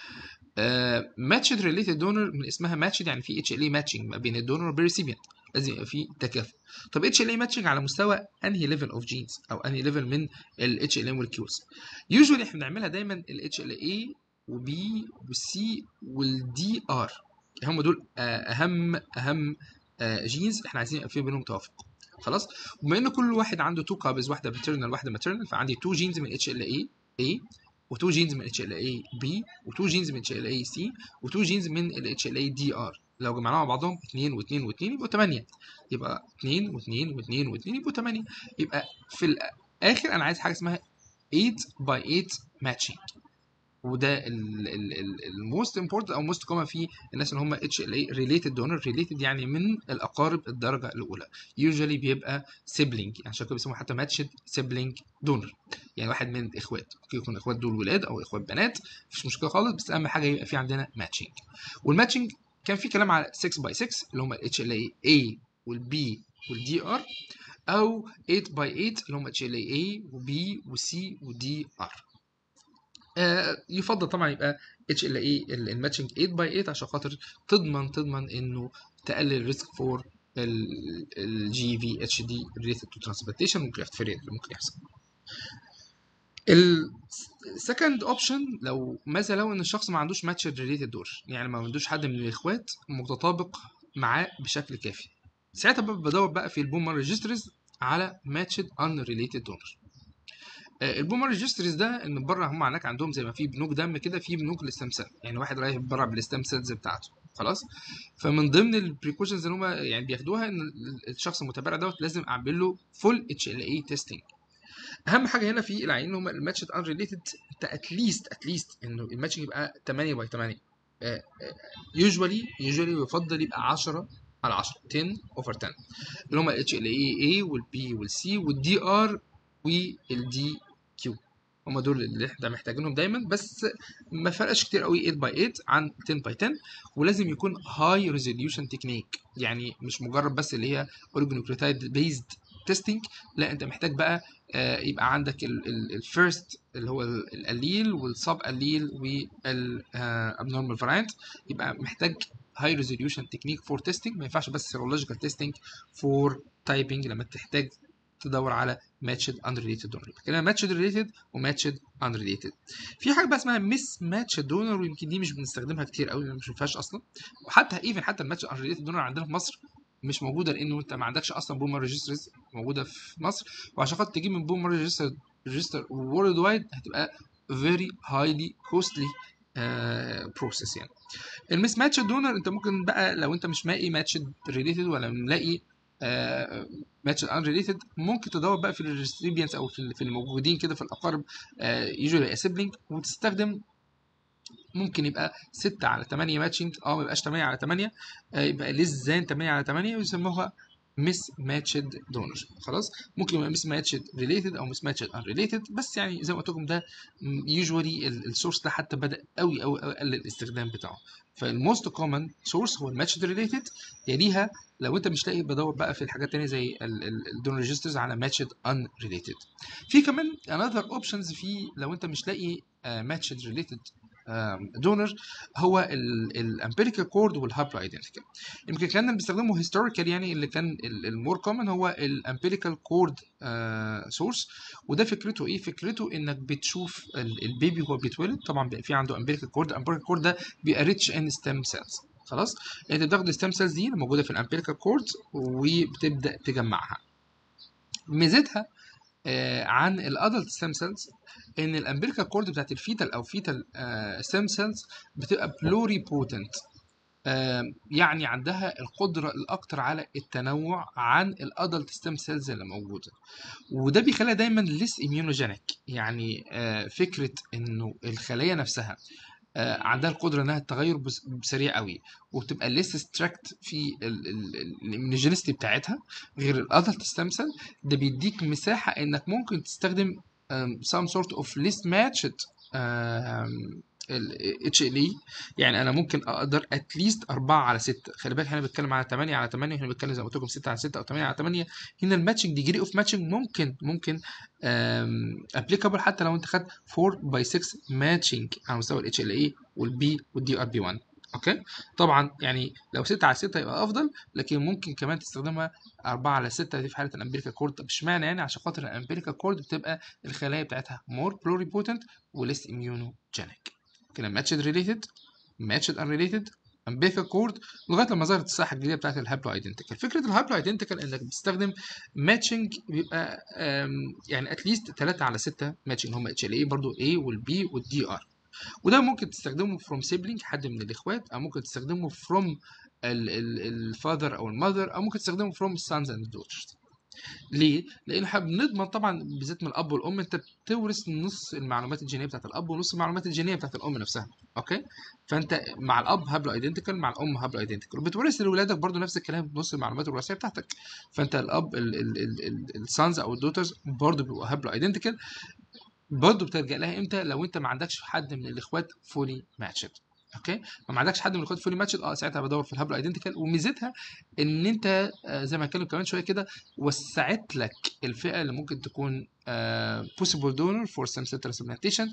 ماتشد ريليتد دونر من اسمها ماتشد يعني في اتش ال اي ماتشنج ما بين الدونر والريسيبيانت لازم يبقى في تكافؤ طب اتش ال اي ماتشنج على مستوى انهي ليفل اوف جينز او انهي ليفل من الاتش ال اي مولكيولز يوجوالي احنا بنعملها دايما الاتش ال اي وبي والسي والدي ار هم دول اهم اهم جينز احنا عايزين يبقى في بينهم توافق خلاص وبما ان كل واحد عنده تو كابز واحده باترنال واحده ماترنال فعندي تو جينز من اتش ال اي اي و2 جينز من اتش ال اي بي و2 جينز من اتش ال اي سي و2 جينز من الاتش ال اي دي ار لو جمعناهم مع بعضهم 2 و2 و2 يبقوا 8 يبقى 2 و2 و2 و2 يبقوا 8 يبقى في الاخر انا عايز حاجه اسمها 8 باي 8 ماتشنج وده الموست امبورتنت او موست كومن في الناس اللي هم اتش ال اي ريليتد دونر ريليتد يعني من الاقارب الدرجه الاولى يوجوالي بيبقى سيبلينج عشان كده بيسموه حتى ماتشد سيبلينج دونر يعني واحد من الاخوات ممكن يكون اخوات دول ولاد او اخوات بنات مفيش مشكله خالص بس اهم حاجه يبقى في عندنا ماتشنج والماتشنج كان في كلام على 6 باي 6 اللي هم الاتش ال اي اي والبي والدي ار او 8 باي 8 اللي هم اتش ال اي اي وبي وسي ودي ار آه يفضل طبعا يبقى اتش ال اي الماتشنج 8 باي 8 عشان خاطر تضمن تضمن انه تقلل الريسك فور الجي في اتش دي ريليتد تو ترانسبلانتيشن والجرافت فيرير اللي ممكن يحصل. السكند اوبشن لو ماذا لو ان الشخص ما عندوش ماتش ريليتد دور يعني ما عندوش حد من الاخوات متطابق معاه بشكل كافي ساعتها بدور بقى في البومر ريجسترز على ماتشد ان ريليتد دونر البومر ريجسترز ده ان بره هم هناك عندهم زي ما في بنوك دم كده في بنوك الاستام سيل يعني واحد رايح يتبرع بالاستام سيلز بتاعته خلاص فمن ضمن البريكوشنز اللي هم يعني بياخدوها ان الشخص المتبرع دوت لازم اعمل له فول اتش ال اي تيستنج اهم حاجه هنا في العينين هم الماتشد ان ريليتد انت اتليست اتليست انه الماتشنج يبقى 8 باي 8 يوجوالي يوجوالي يفضل يبقى 10 على 10 10 اوفر 10 اللي هم الاتش ال اي اي والبي والسي والدي ار والدي كيو هم دول اللي احنا محتاجينهم دايما بس ما فرقش كتير قوي 8 باي 8 عن 10 باي 10 ولازم يكون هاي ريزوليوشن تكنيك يعني مش مجرد بس اللي هي اورجانوكليوتايد بيزد تيستنج لا انت محتاج بقى آه يبقى عندك الفيرست اللي هو الاليل والسب اليل والابنورمال فاريانت يبقى محتاج هاي ريزوليوشن تكنيك فور تيستنج ما ينفعش بس سيرولوجيكال تيستنج فور تايبنج لما تحتاج تدور على ماتشد انريليتد دونر كده ماتشد ريليتد وماتشد انريليتد في حاجه بقى اسمها مس ماتشد دونر ويمكن دي مش بنستخدمها كتير قوي مش بنشوفهاش اصلا وحتى ايفن حتى الماتشد انريليتد دونر عندنا في مصر مش موجوده لانه انت ما عندكش اصلا بومر ريجسترز موجوده في مصر وعشان خاطر تجيب من بومر ريجستر ريجستر وورلد وايد هتبقى فيري هايلي كوستلي بروسيس يعني المس ماتش دونر انت ممكن بقى لو انت مش لاقي ماتش ريليتد ولا ملاقي ماتش ان ريليتد ممكن تدور بقى في الريسيبيانس او في في الموجودين كده في الاقارب يوجوالي سيبلينج وتستخدم ممكن يبقى 6 على 8 ماتشنج اه ما يبقاش 8 على 8 آه يبقى ليس زان 8 على 8 ويسموها مس ماتشد دونر خلاص ممكن يبقى مس ماتشد ريليتد او مس ماتشد ان ريليتد بس يعني زي ما قلت لكم ده يوجوالي السورس ده حتى بدا قوي قوي قوي قل الاستخدام بتاعه فالموست كومن سورس هو الماتشد ريليتد يليها لو انت مش لاقي بدور بقى في الحاجات التانية زي الدون ريجسترز على ماتشد ان ريليتد في كمان انذر اوبشنز في لو انت مش لاقي ماتشد ريليتد دونر هو الامبيريكال كورد والهابلو ايدنتيكال يمكن كنا بنستخدمه هيستوريكال يعني اللي كان المور كومن هو الامبيريكال كورد سورس وده فكرته ايه فكرته انك بتشوف البيبي وهو بيتولد طبعا بيبقى في عنده امبيريكال كورد الامبيريكال كورد ده بيبقى ريتش ان ستيم سيلز خلاص انت بتاخد الستيم سيلز دي اللي موجوده في الامبيريكال كورد وبتبدا تجمعها ميزتها آه عن الادلت ستيم سيلز ان الامبيريكال كورد بتاعت الفيتال او فيتال ستيم سيلز بتبقى بلوري بوتنت آه يعني عندها القدره الاكتر على التنوع عن الادلت ستيم سيلز اللي موجوده وده بيخليها دايما ليس اميونوجينيك يعني آه فكره انه الخلايا نفسها عندها القدره انها التغير بسريع قوي وبتبقى ليس ستراكت في الاميونوجينيستي بتاعتها غير الادلت ستيم سيل ده بيديك مساحه انك ممكن تستخدم some sort of list matched ال HLE يعني انا ممكن اقدر اتليست 4 على 6 خلي بالك هنا بتكلم على 8 على 8 هنا بتكلم زي ما قلت لكم 6 على 6 او 8 على 8 هنا الماتشنج ديجري اوف ماتشنج ممكن ممكن ابليكابل حتى لو انت خدت 4 باي 6 ماتشنج على مستوى ال HLE والبي والدي ار بي 1 اوكي طبعا يعني لو 6 على 6 يبقى افضل لكن ممكن كمان تستخدمها 4 على 6 دي في حاله الامبيريكا كورد طب اشمعنى يعني عشان خاطر الامبيريكا كورد بتبقى الخلايا بتاعتها مور بلوريبوتنت وليس اميونوجينيك كده ماتشد ريليتد ماتشد ان ريليتد امبيريكا كورد لغايه لما ظهرت الساحه الجديده بتاعت الهابلو ايدنتيكال فكره الهابلو ايدنتيكال انك بتستخدم ماتشنج بيبقى يعني اتليست 3 على 6 ماتشنج هم اتش ال اي برضه A والبي والدي ار وده ممكن تستخدمه فروم سيبلينج حد من الاخوات او ممكن تستخدمه فروم الفاذر او المذر او ممكن تستخدمه فروم السانز اند دوترز ليه؟ لان احنا بنضمن طبعا بالذات من الاب والام انت بتورث نص المعلومات الجينيه بتاعت الاب ونص المعلومات الجينيه بتاعت الام نفسها اوكي فانت مع الاب هابلو ايدنتيكال مع الام هابلو ايدنتيكال وبتورث لاولادك برضو نفس الكلام نص المعلومات الوراثيه بتاعتك فانت الاب السانز او الدوترز برضو بيبقوا هابلو ايدنتيكال برضه بتلجا لها امتى لو انت ما عندكش حد من الاخوات فولي ماتشد اوكي فما عندكش حد من الاخوات فولي ماتشد اه ساعتها بدور في الهابلو ايدنتيكال وميزتها ان انت آه زي ما هتكلم كمان شويه كده وسعت لك الفئه اللي ممكن تكون بوسيبل دونر فور سيم سيل ترانسبلانتيشن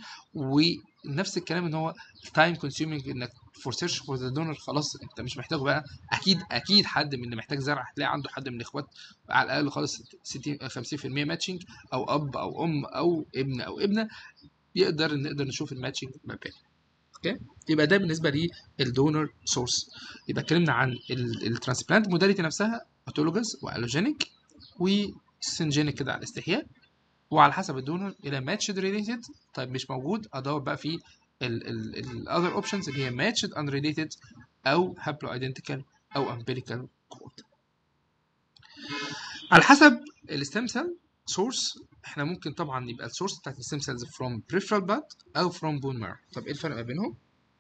ونفس الكلام ان هو تايم كونسيومينج انك فور سيرش فور ذا دونر خلاص انت مش محتاجه بقى اكيد اكيد حد من اللي محتاج زرع هتلاقي عنده حد من الاخوات على الاقل خالص 60 50% ماتشنج او اب او ام او ابن او ابنه يقدر نقدر نشوف الماتشنج ما بينهم اوكي يبقى ده بالنسبه للدونر سورس يبقى اتكلمنا عن الترانسبلانت موداليتي نفسها اوتولوجز والوجينيك وسنجينيك كده على الاستحياء وعلى حسب الدونر الى ماتشد ريليتد طيب مش موجود ادور بقى في الاذر اوبشنز اللي هي ماتشد ان ريليتد او هابلو ايدنتيكال او امبيريكال كود على حسب الستيم سيل سورس احنا ممكن طبعا يبقى السورس بتاعت الستيم سيلز فروم بريفرال باد او فروم بون مارو طب ايه الفرق ما بينهم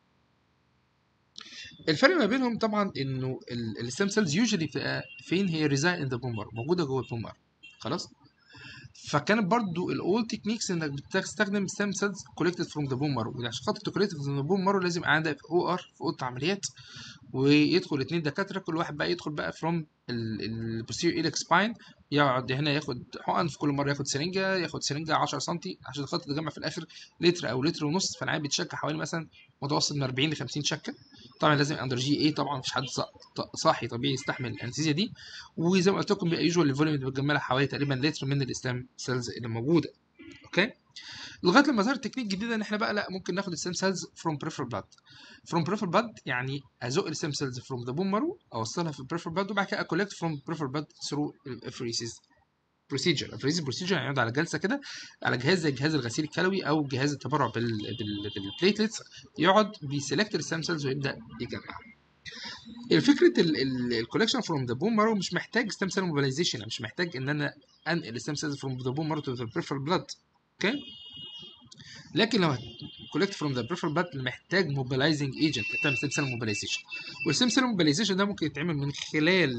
الفرق ما بينهم طبعا انه الستيم سيلز يوجوالي بتبقى فين هي ريزايد ان ذا بون مارو موجوده جوه البون مارو خلاص فكانت برضو الاول تكنيكس انك بتستخدم ستيم سيلز كولكتد فروم ذا بون مارو عشان خاطر تكولكت فروم ذا بون مارو لازم يبقى عندك او ار في اوضه عمليات ويدخل اتنين دكاتره كل واحد بقى يدخل بقى فروم البوستيريور ايلك سباين يقعد هنا ياخد حقن في كل مره ياخد سرنجه ياخد سرنجه 10 سم عشان خاطر تجمع في الاخر لتر او لتر ونص فالعيان بيتشك حوالي مثلا متوسط من 40 ل 50 شكه طبعا لازم اندر جي اي طبعا مفيش حد صاحي طبيعي يستحمل الانستيزيا دي وزي ما قلت لكم بيبقى يوجوال الفوليوم اللي بتجملها حوالي تقريبا لتر من الستام سيلز اللي موجوده اوكي لغايه لما ظهرت تكنيك جديده ان احنا بقى لا ممكن ناخد الستيم سيلز فروم بريفر بلاد فروم بريفر بلاد يعني ازق الستيم سيلز فروم ذا بون مارو اوصلها في البريفر بلاد وبعد كده اكولكت فروم بريفر بلاد ثرو الافريسيس بروسيجر الافريسيس بروسيجر يعني على جلسه كده على جهاز زي جهاز الغسيل الكلوي او جهاز التبرع بال بال بالبليتلتس يقعد بيسلكت الستيم سيلز ويبدا يجمعها الفكره الكولكشن فروم ذا بون مارو مش محتاج ستيم سيل موبيلايزيشن مش محتاج ان انا انقل الستيم سيلز فروم ذا بون مارو تو ذا بريفر بلاد اوكي لكن لو كولكت فروم ذا بريفر بلاد محتاج موبيلايزنج ايجنت تعمل ستيم سيل موبيلايزيشن والستيم سيل موبيلايزيشن ده ممكن يتعمل من خلال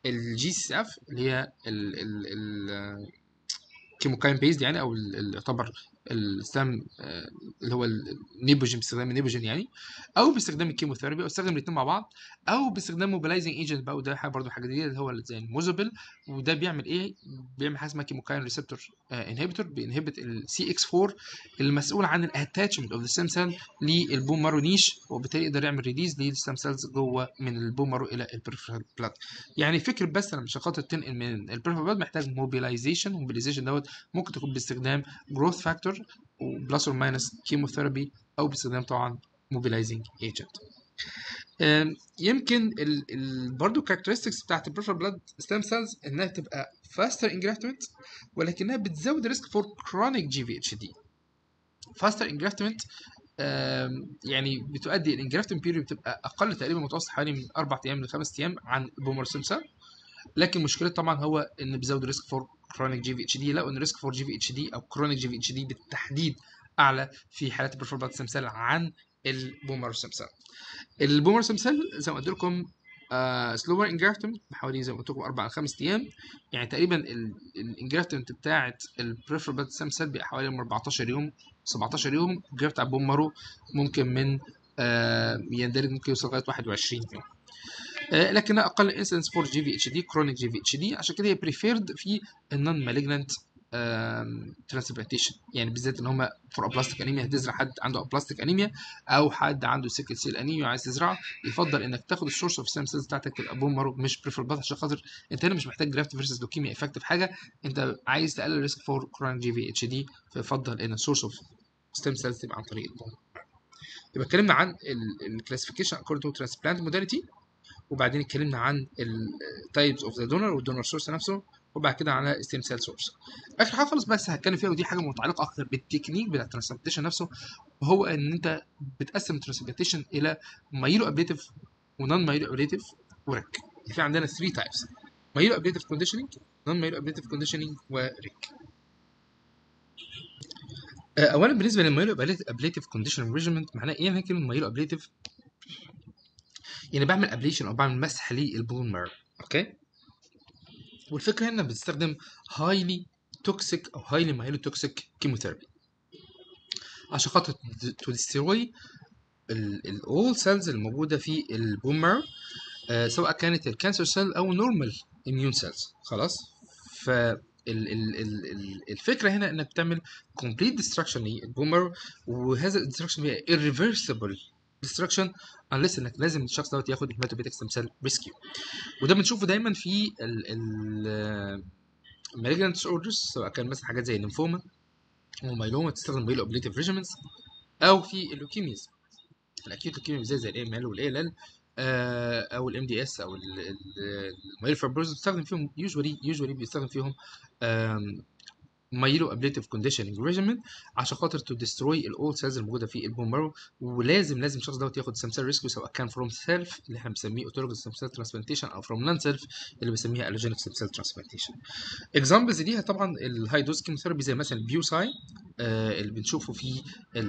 الجي سي اف اللي هي ال ال ال كيموكاين بيزد يعني او ال- ال- يعتبر السام آه، اللي هو النيبوجين باستخدام النيبوجين يعني او باستخدام الكيموثيرابي او استخدم الاثنين مع بعض او باستخدام موبيلايزنج ايجنت بقى وده حاجه برضه حاجه جديده اللي هو زي الموزابل وده بيعمل ايه؟ بيعمل حاجه اسمها كيموكاين ريسبتور انهبيتور بينهبت السي اكس 4 المسؤول عن الاتاتشمنت اوف ذا ستيم سيل للبون مارو نيش وبالتالي يقدر يعمل ريليز للستيم سيلز جوه من البون مارو الى البريفرال بلاد يعني فكر بس انا مش خاطر تنقل من البريفرال بلاد محتاج موبيلايزيشن موبيلايزيشن دوت ممكن تكون باستخدام جروث فاكتور وبلس اور ماينس كيموثيرابي او باستخدام طبعا موبيلايزنج ايجنت يمكن ال ال برضه كاركترستكس بتاعت البريفرال بلاد ستيم سيلز انها تبقى فاستر انجرافتمنت ولكنها بتزود ريسك فور كرونيك جي في اتش دي فاستر انجرافتمنت يعني بتؤدي الانجرافتمنت بيريود بتبقى اقل تقريبا متوسط حوالي من اربع ايام لخمس ايام عن بومر ستيم سيل لكن مشكلته طبعا هو ان بيزود ريسك فور كرونيك جي في اتش دي لقوا ان ريسك فور جي في اتش دي او كرونيك جي في اتش دي بالتحديد اعلى في حالات البريفرال بلاد ستيم سيل عن البومر ستيم سيل البومر ستيم سيل زي ما قلت لكم سلور انجرافتمنت بحوالي زي ما قلت لكم اربع ل خمس ايام يعني تقريبا الانجرافتمنت بتاعت البريفرال بلاد ستيم سيل بيبقى حوالي من 14 يوم 17 يوم الجرافت بتاع بومرو ممكن من آه يندرج ممكن يوصل لغايه 21 يوم آه، لكنها اقل انسنس فور جي في اتش دي كرونيك جي في اتش دي عشان كده هي بريفيرد في النون مالجنانت ترانسبلانتيشن يعني بالذات ان هم فور ابلاستيك انيميا هتزرع حد عنده ابلاستيك انيميا او حد عنده سيكل سيل انيميا وعايز تزرعه يفضل انك تاخد السورس اوف سيم سيلز بتاعتك تبقى بون مارو مش بريفرال بلاد عشان خاطر انت هنا مش محتاج جرافت فيرسز لوكيميا افكتيف حاجه انت عايز تقلل ريسك فور كرونيك جي في اتش دي فيفضل ان السورس اوف ستيم سيلز تبقى عن طريق البون يبقى اتكلمنا عن الكلاسيفيكيشن اكوردنج تو ترانسبلانت موداليتي وبعدين اتكلمنا عن التايبس اوف ذا دونر والدونر سورس نفسه وبعد كده على ستيم سيل سورس اخر حاجه خالص بس هتكلم فيها ودي حاجه متعلقه اكتر بالتكنيك بتاع الترانسبلانتيشن نفسه وهو ان انت بتقسم الترانسبلانتيشن الى مايلو ابليتيف ونون مايلو ابليتيف وريك في عندنا 3 تايبس مايلو ابليتيف كونديشننج نون مايلو ابليتيف كونديشننج وريك اولا بالنسبه للمايلو ابليتيف كونديشننج ريجيمنت معناه ايه يعني كلمه مايلو ابليتيف يعني بعمل ابليشن او بعمل مسح للبون مير اوكي والفكره هنا بتستخدم هايلي توكسيك او هايلي مايلو توكسيك كيموثيرابي عشان خاطر تو ديستروي الاول سيلز الموجوده في البون مير آه سواء كانت الكانسر سيل او نورمال اميون سيلز خلاص ف ال ال ال ال الفكره هنا انك بتعمل كومبليت ديستراكشن للبومر وهذا الديستراكشن بيبقى irreversible ديستراكشن unless انك لازم الشخص دوت ياخد هيماتوبيتك ستيم سيل ريسكيو وده بنشوفه دايما في ال malignant disorders سواء كان مثلا حاجات زي الليمفوما ومايلوما تستخدم مايلو ابليتيف ريجيمنتس او في اللوكيميز الاكيوت لوكيميا زي زي الاي ام ال والاي ال ال او الام دي اس او المايلو فابروز بتستخدم فيهم يوجوالي يوجوالي بيستخدم فيهم مايلو ابليتيف كونديشننج ريجيمنت عشان خاطر تو ديستروي الاول سيلز الموجوده في البون مارو ولازم لازم الشخص دوت ياخد سيم سيل ريسكيو سواء كان فروم سيلف اللي احنا بنسميه اوتولوجيس سيم سيل ترانسبلانتيشن او فروم نون سيلف اللي بنسميها الوجينيك سيم سيل ترانسبلانتيشن اكزامبلز ليها طبعا الهاي دوز كيموثيرابي زي مثلا البيوساي آه اللي بنشوفه في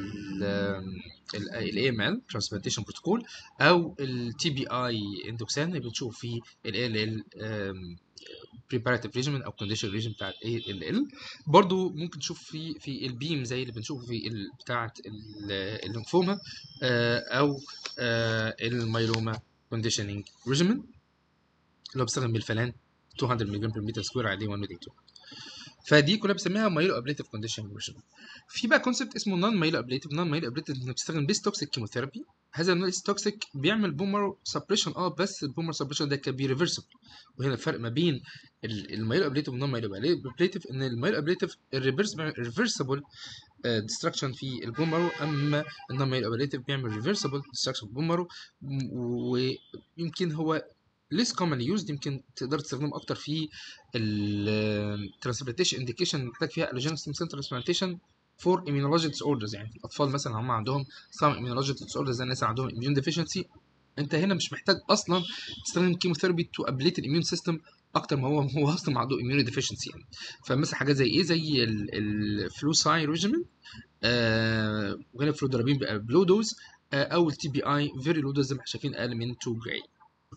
الاي ام ال ترانسبلانتيشن بروتوكول او التي بي اي اندوكسان اللي بنشوفه في ال ال بريباراتيف ريجيم او كونديشن ريجيم بتاعت ايه ال ال برضو ممكن تشوف في في البيم زي اللي بنشوفه في ال بتاعت الليمفوما او الميلوما كونديشننج ريجيم اللي هو بيستخدم بالفلان 200 ملي جرام بير متر سكوير على دي 1 ودي 2 فدي كلها بنسميها مايلو ابليتيف كونديشننج ريجيم في بقى كونسبت اسمه نون مايلو ابليتيف نون مايلو ابليتيف انك بتستخدم بيس توكسيك كيموثيرابي هذا النويز توكسيك بيعمل بومر سبريشن اه بس البومر سبريشن ده كان بي ريفرسبل وهنا الفرق ما بين المايلو ابليتيف والنون مايلو ابليتيف ان المايلو ابليتيف ريفرسبل ديستراكشن في البومر اما النون مايلو ابليتيف بيعمل ريفرسبل ديستراكشن في البومر ويمكن هو ليس commonly used يمكن تقدر تستخدمه اكتر في الترانسبلانتيشن انديكيشن محتاج فيها allogeneic stem cell transplantation فور immunologic disorders يعني الاطفال مثلا هم عندهم some immunologic disorders زي الناس عندهم immune deficiency انت هنا مش محتاج اصلا تستخدم كيموثيرابي تو ابليت الاميون سيستم اكتر ما هو هو اصلا عنده اميون ديفيشنسي يعني فمثلا حاجات زي ايه زي الفلوساي ريجيمن آه وهنا الفلودرابين بقى بلو دوز آه او التي بي اي فيري لو دوز زي ما احنا شايفين اقل من 2 جراي اوكي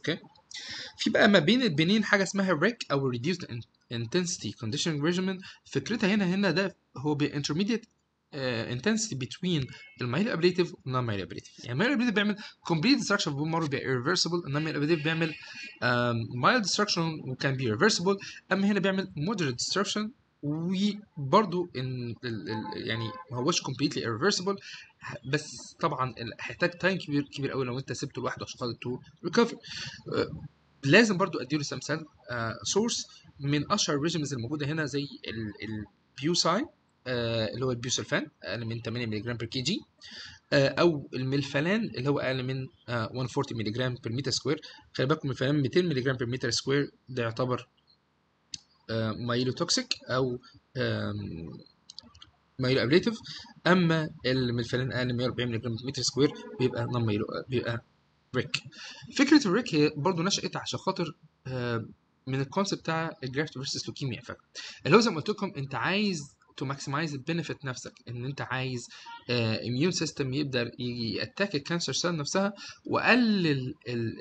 في بقى ما بين البنين حاجه اسمها ريك او reduced intensity conditioning regimen فكرتها هنا هنا ده هو intermediate uh, intensity between المايل ابليتيف والنون مايل ابليتيف يعني المايل ابليتيف بيعمل complete destruction of bone marrow بيبقى irreversible النون مايل ابليتيف بيعمل um, mild destruction وكان be reversible اما هنا بيعمل moderate destruction وبرضه ان ال ال يعني ما هوش completely irreversible بس طبعا هيحتاج تايم كبير كبير قوي لو انت سبته لوحده عشان خاطر تو ريكفر لازم برضو اديله سمسال سورس من اشهر الريجيمز الموجوده هنا زي البيوساي اللي هو البيوسلفان اقل من 8 ملغ بير كي جي او الملفلان اللي هو اقل من 140 ملغ بير متر سكوير خلي بالكم الملفلان 200 ملغ بير متر سكوير ده يعتبر مايلو توكسيك او مايلو ابليتيف اما الملفلان اقل من 140 ملغ بير متر سكوير بيبقى نون مايلو بيبقى ريك فكره الريك هي برضه نشات عشان خاطر من الكونسيبت بتاع الجرافت فيرسس لوكيميا اللي هو زي ما قلت لكم انت عايز تو ماكسمايز البنفيت نفسك ان انت عايز اميون سيستم يقدر ياتاك الكانسر سيل نفسها وقلل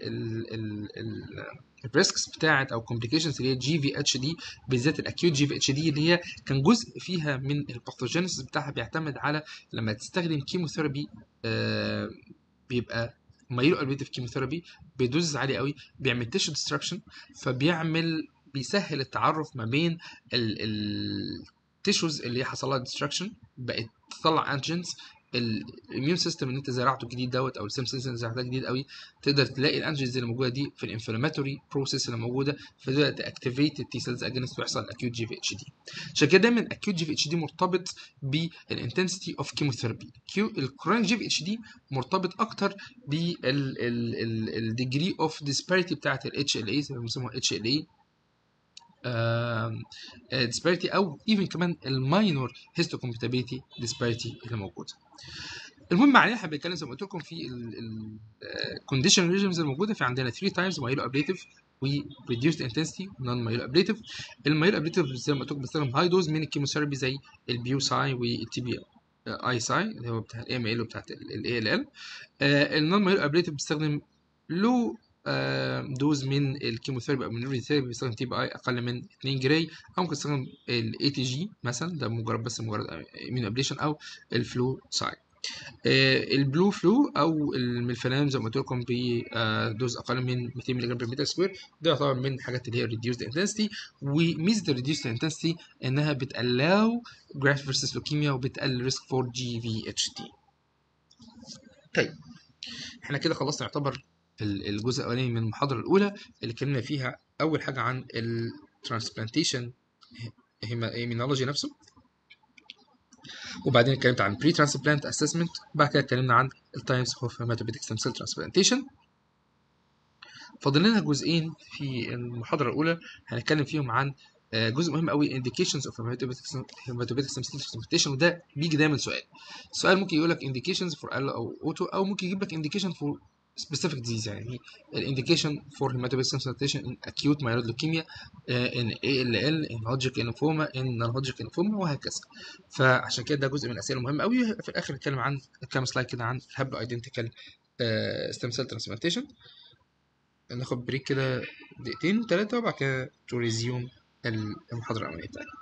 الريسكس بتاعت او كومبليكيشنز اللي هي جي في اتش دي بالذات الاكيوت جي في اتش دي اللي هي كان جزء فيها من الباثوجينيسيس بتاعها بيعتمد على لما تستخدم كيموثيرابي آه بيبقى مايلو البيتيف كيموثيرابي بدوز عاليه قوي بيعمل تيشو ديستراكشن فبيعمل بيسهل التعرف ما بين التيشوز اللي حصل لها ديستراكشن بقت تطلع انتيجنز الاميون سيستم اللي انت زرعته جديد دوت او السيم سيستم اللي زرعتها جديد قوي تقدر تلاقي الانتيجنز اللي موجوده دي في الانفلاماتوري بروسيس اللي موجوده فتبدا تاكتيفيت التي سيلز اجينست ويحصل اكيوت جي في اتش دي عشان كده دايما اكيوت جي في اتش دي مرتبط بالانتنسيتي اوف كيموثيرابي الكرونيك جي في اتش دي مرتبط اكتر بالديجري اوف ديسباريتي بتاعت الاتش ال اي زي ما بيسموها اتش ال اي ديسباريتي او ايفن كمان الماينور هيستوكومباتيبيليتي ديسباريتي اللي موجوده المهم علينا احنا بنتكلم زي ما قلت لكم في الكونديشن ريجيمز الموجوده في عندنا 3 تايمز مايلو ابليتيف و reduced intensity نون مايلو ابليتيف المايلو ابليتيف زي ما قلت لكم بستخدم هاي دوز من الكيموثيرابي زي البيوساي والتي بي اي ساي اللي هو بتاع الاي ام ال وبتاعت الاي ال ال النون مايلو ابليتيف بستخدم لو دوز من الكيموثيرابي او من الريثيرابي بيستخدم تي بي اي اقل من 2 جراي او ممكن تستخدم الاي تي جي مثلا ده مجرد بس مجرد امينو ابليشن او الفلو ساي البلو فلو او الملفلان زي ما قلت لكم بدوز اقل من 200 ملغ بير متر سكوير ده يعتبر من الحاجات اللي هي ريديوسد انتنسيتي وميزه الريديوسد انتنسيتي انها بتقلاو جراف فيرسس لوكيميا وبتقلل ريسك فور جي في اتش دي طيب احنا كده خلصنا يعتبر الجزء الاولاني من المحاضره الاولى اللي اتكلمنا فيها اول حاجه عن الترانسبلانتيشن هيمينولوجي نفسه وبعدين اتكلمت عن بري ترانسبلانت اسسمنت بعد كده اتكلمنا عن التايمز اوف هيماتوبيتيك ستيم سيل ترانسبلانتيشن فاضل لنا جزئين في المحاضره الاولى هنتكلم فيهم عن جزء مهم قوي indications of hematopoietic stem cell transplantation وده بيجي دايما سؤال السؤال ممكن يقول لك indications for allo او auto او ممكن يجيب لك indication for specific disease يعني الانديكيشن فور hematopoietic stem cell transplantation in acute myeloid leukemia in ALL in Hodgkin lymphoma in non-Hodgkin lymphoma وهكذا فعشان كده ده جزء من الاسئله المهمه قوي في الاخر نتكلم عن كام سلايد كده عن الهاب ايدنتيكال ستيم سيل ترانسبلانتيشن ناخد بريك كده دقيقتين ثلاثه وبعد كده تو ريزيوم المحاضره الاولانيه بتاعتنا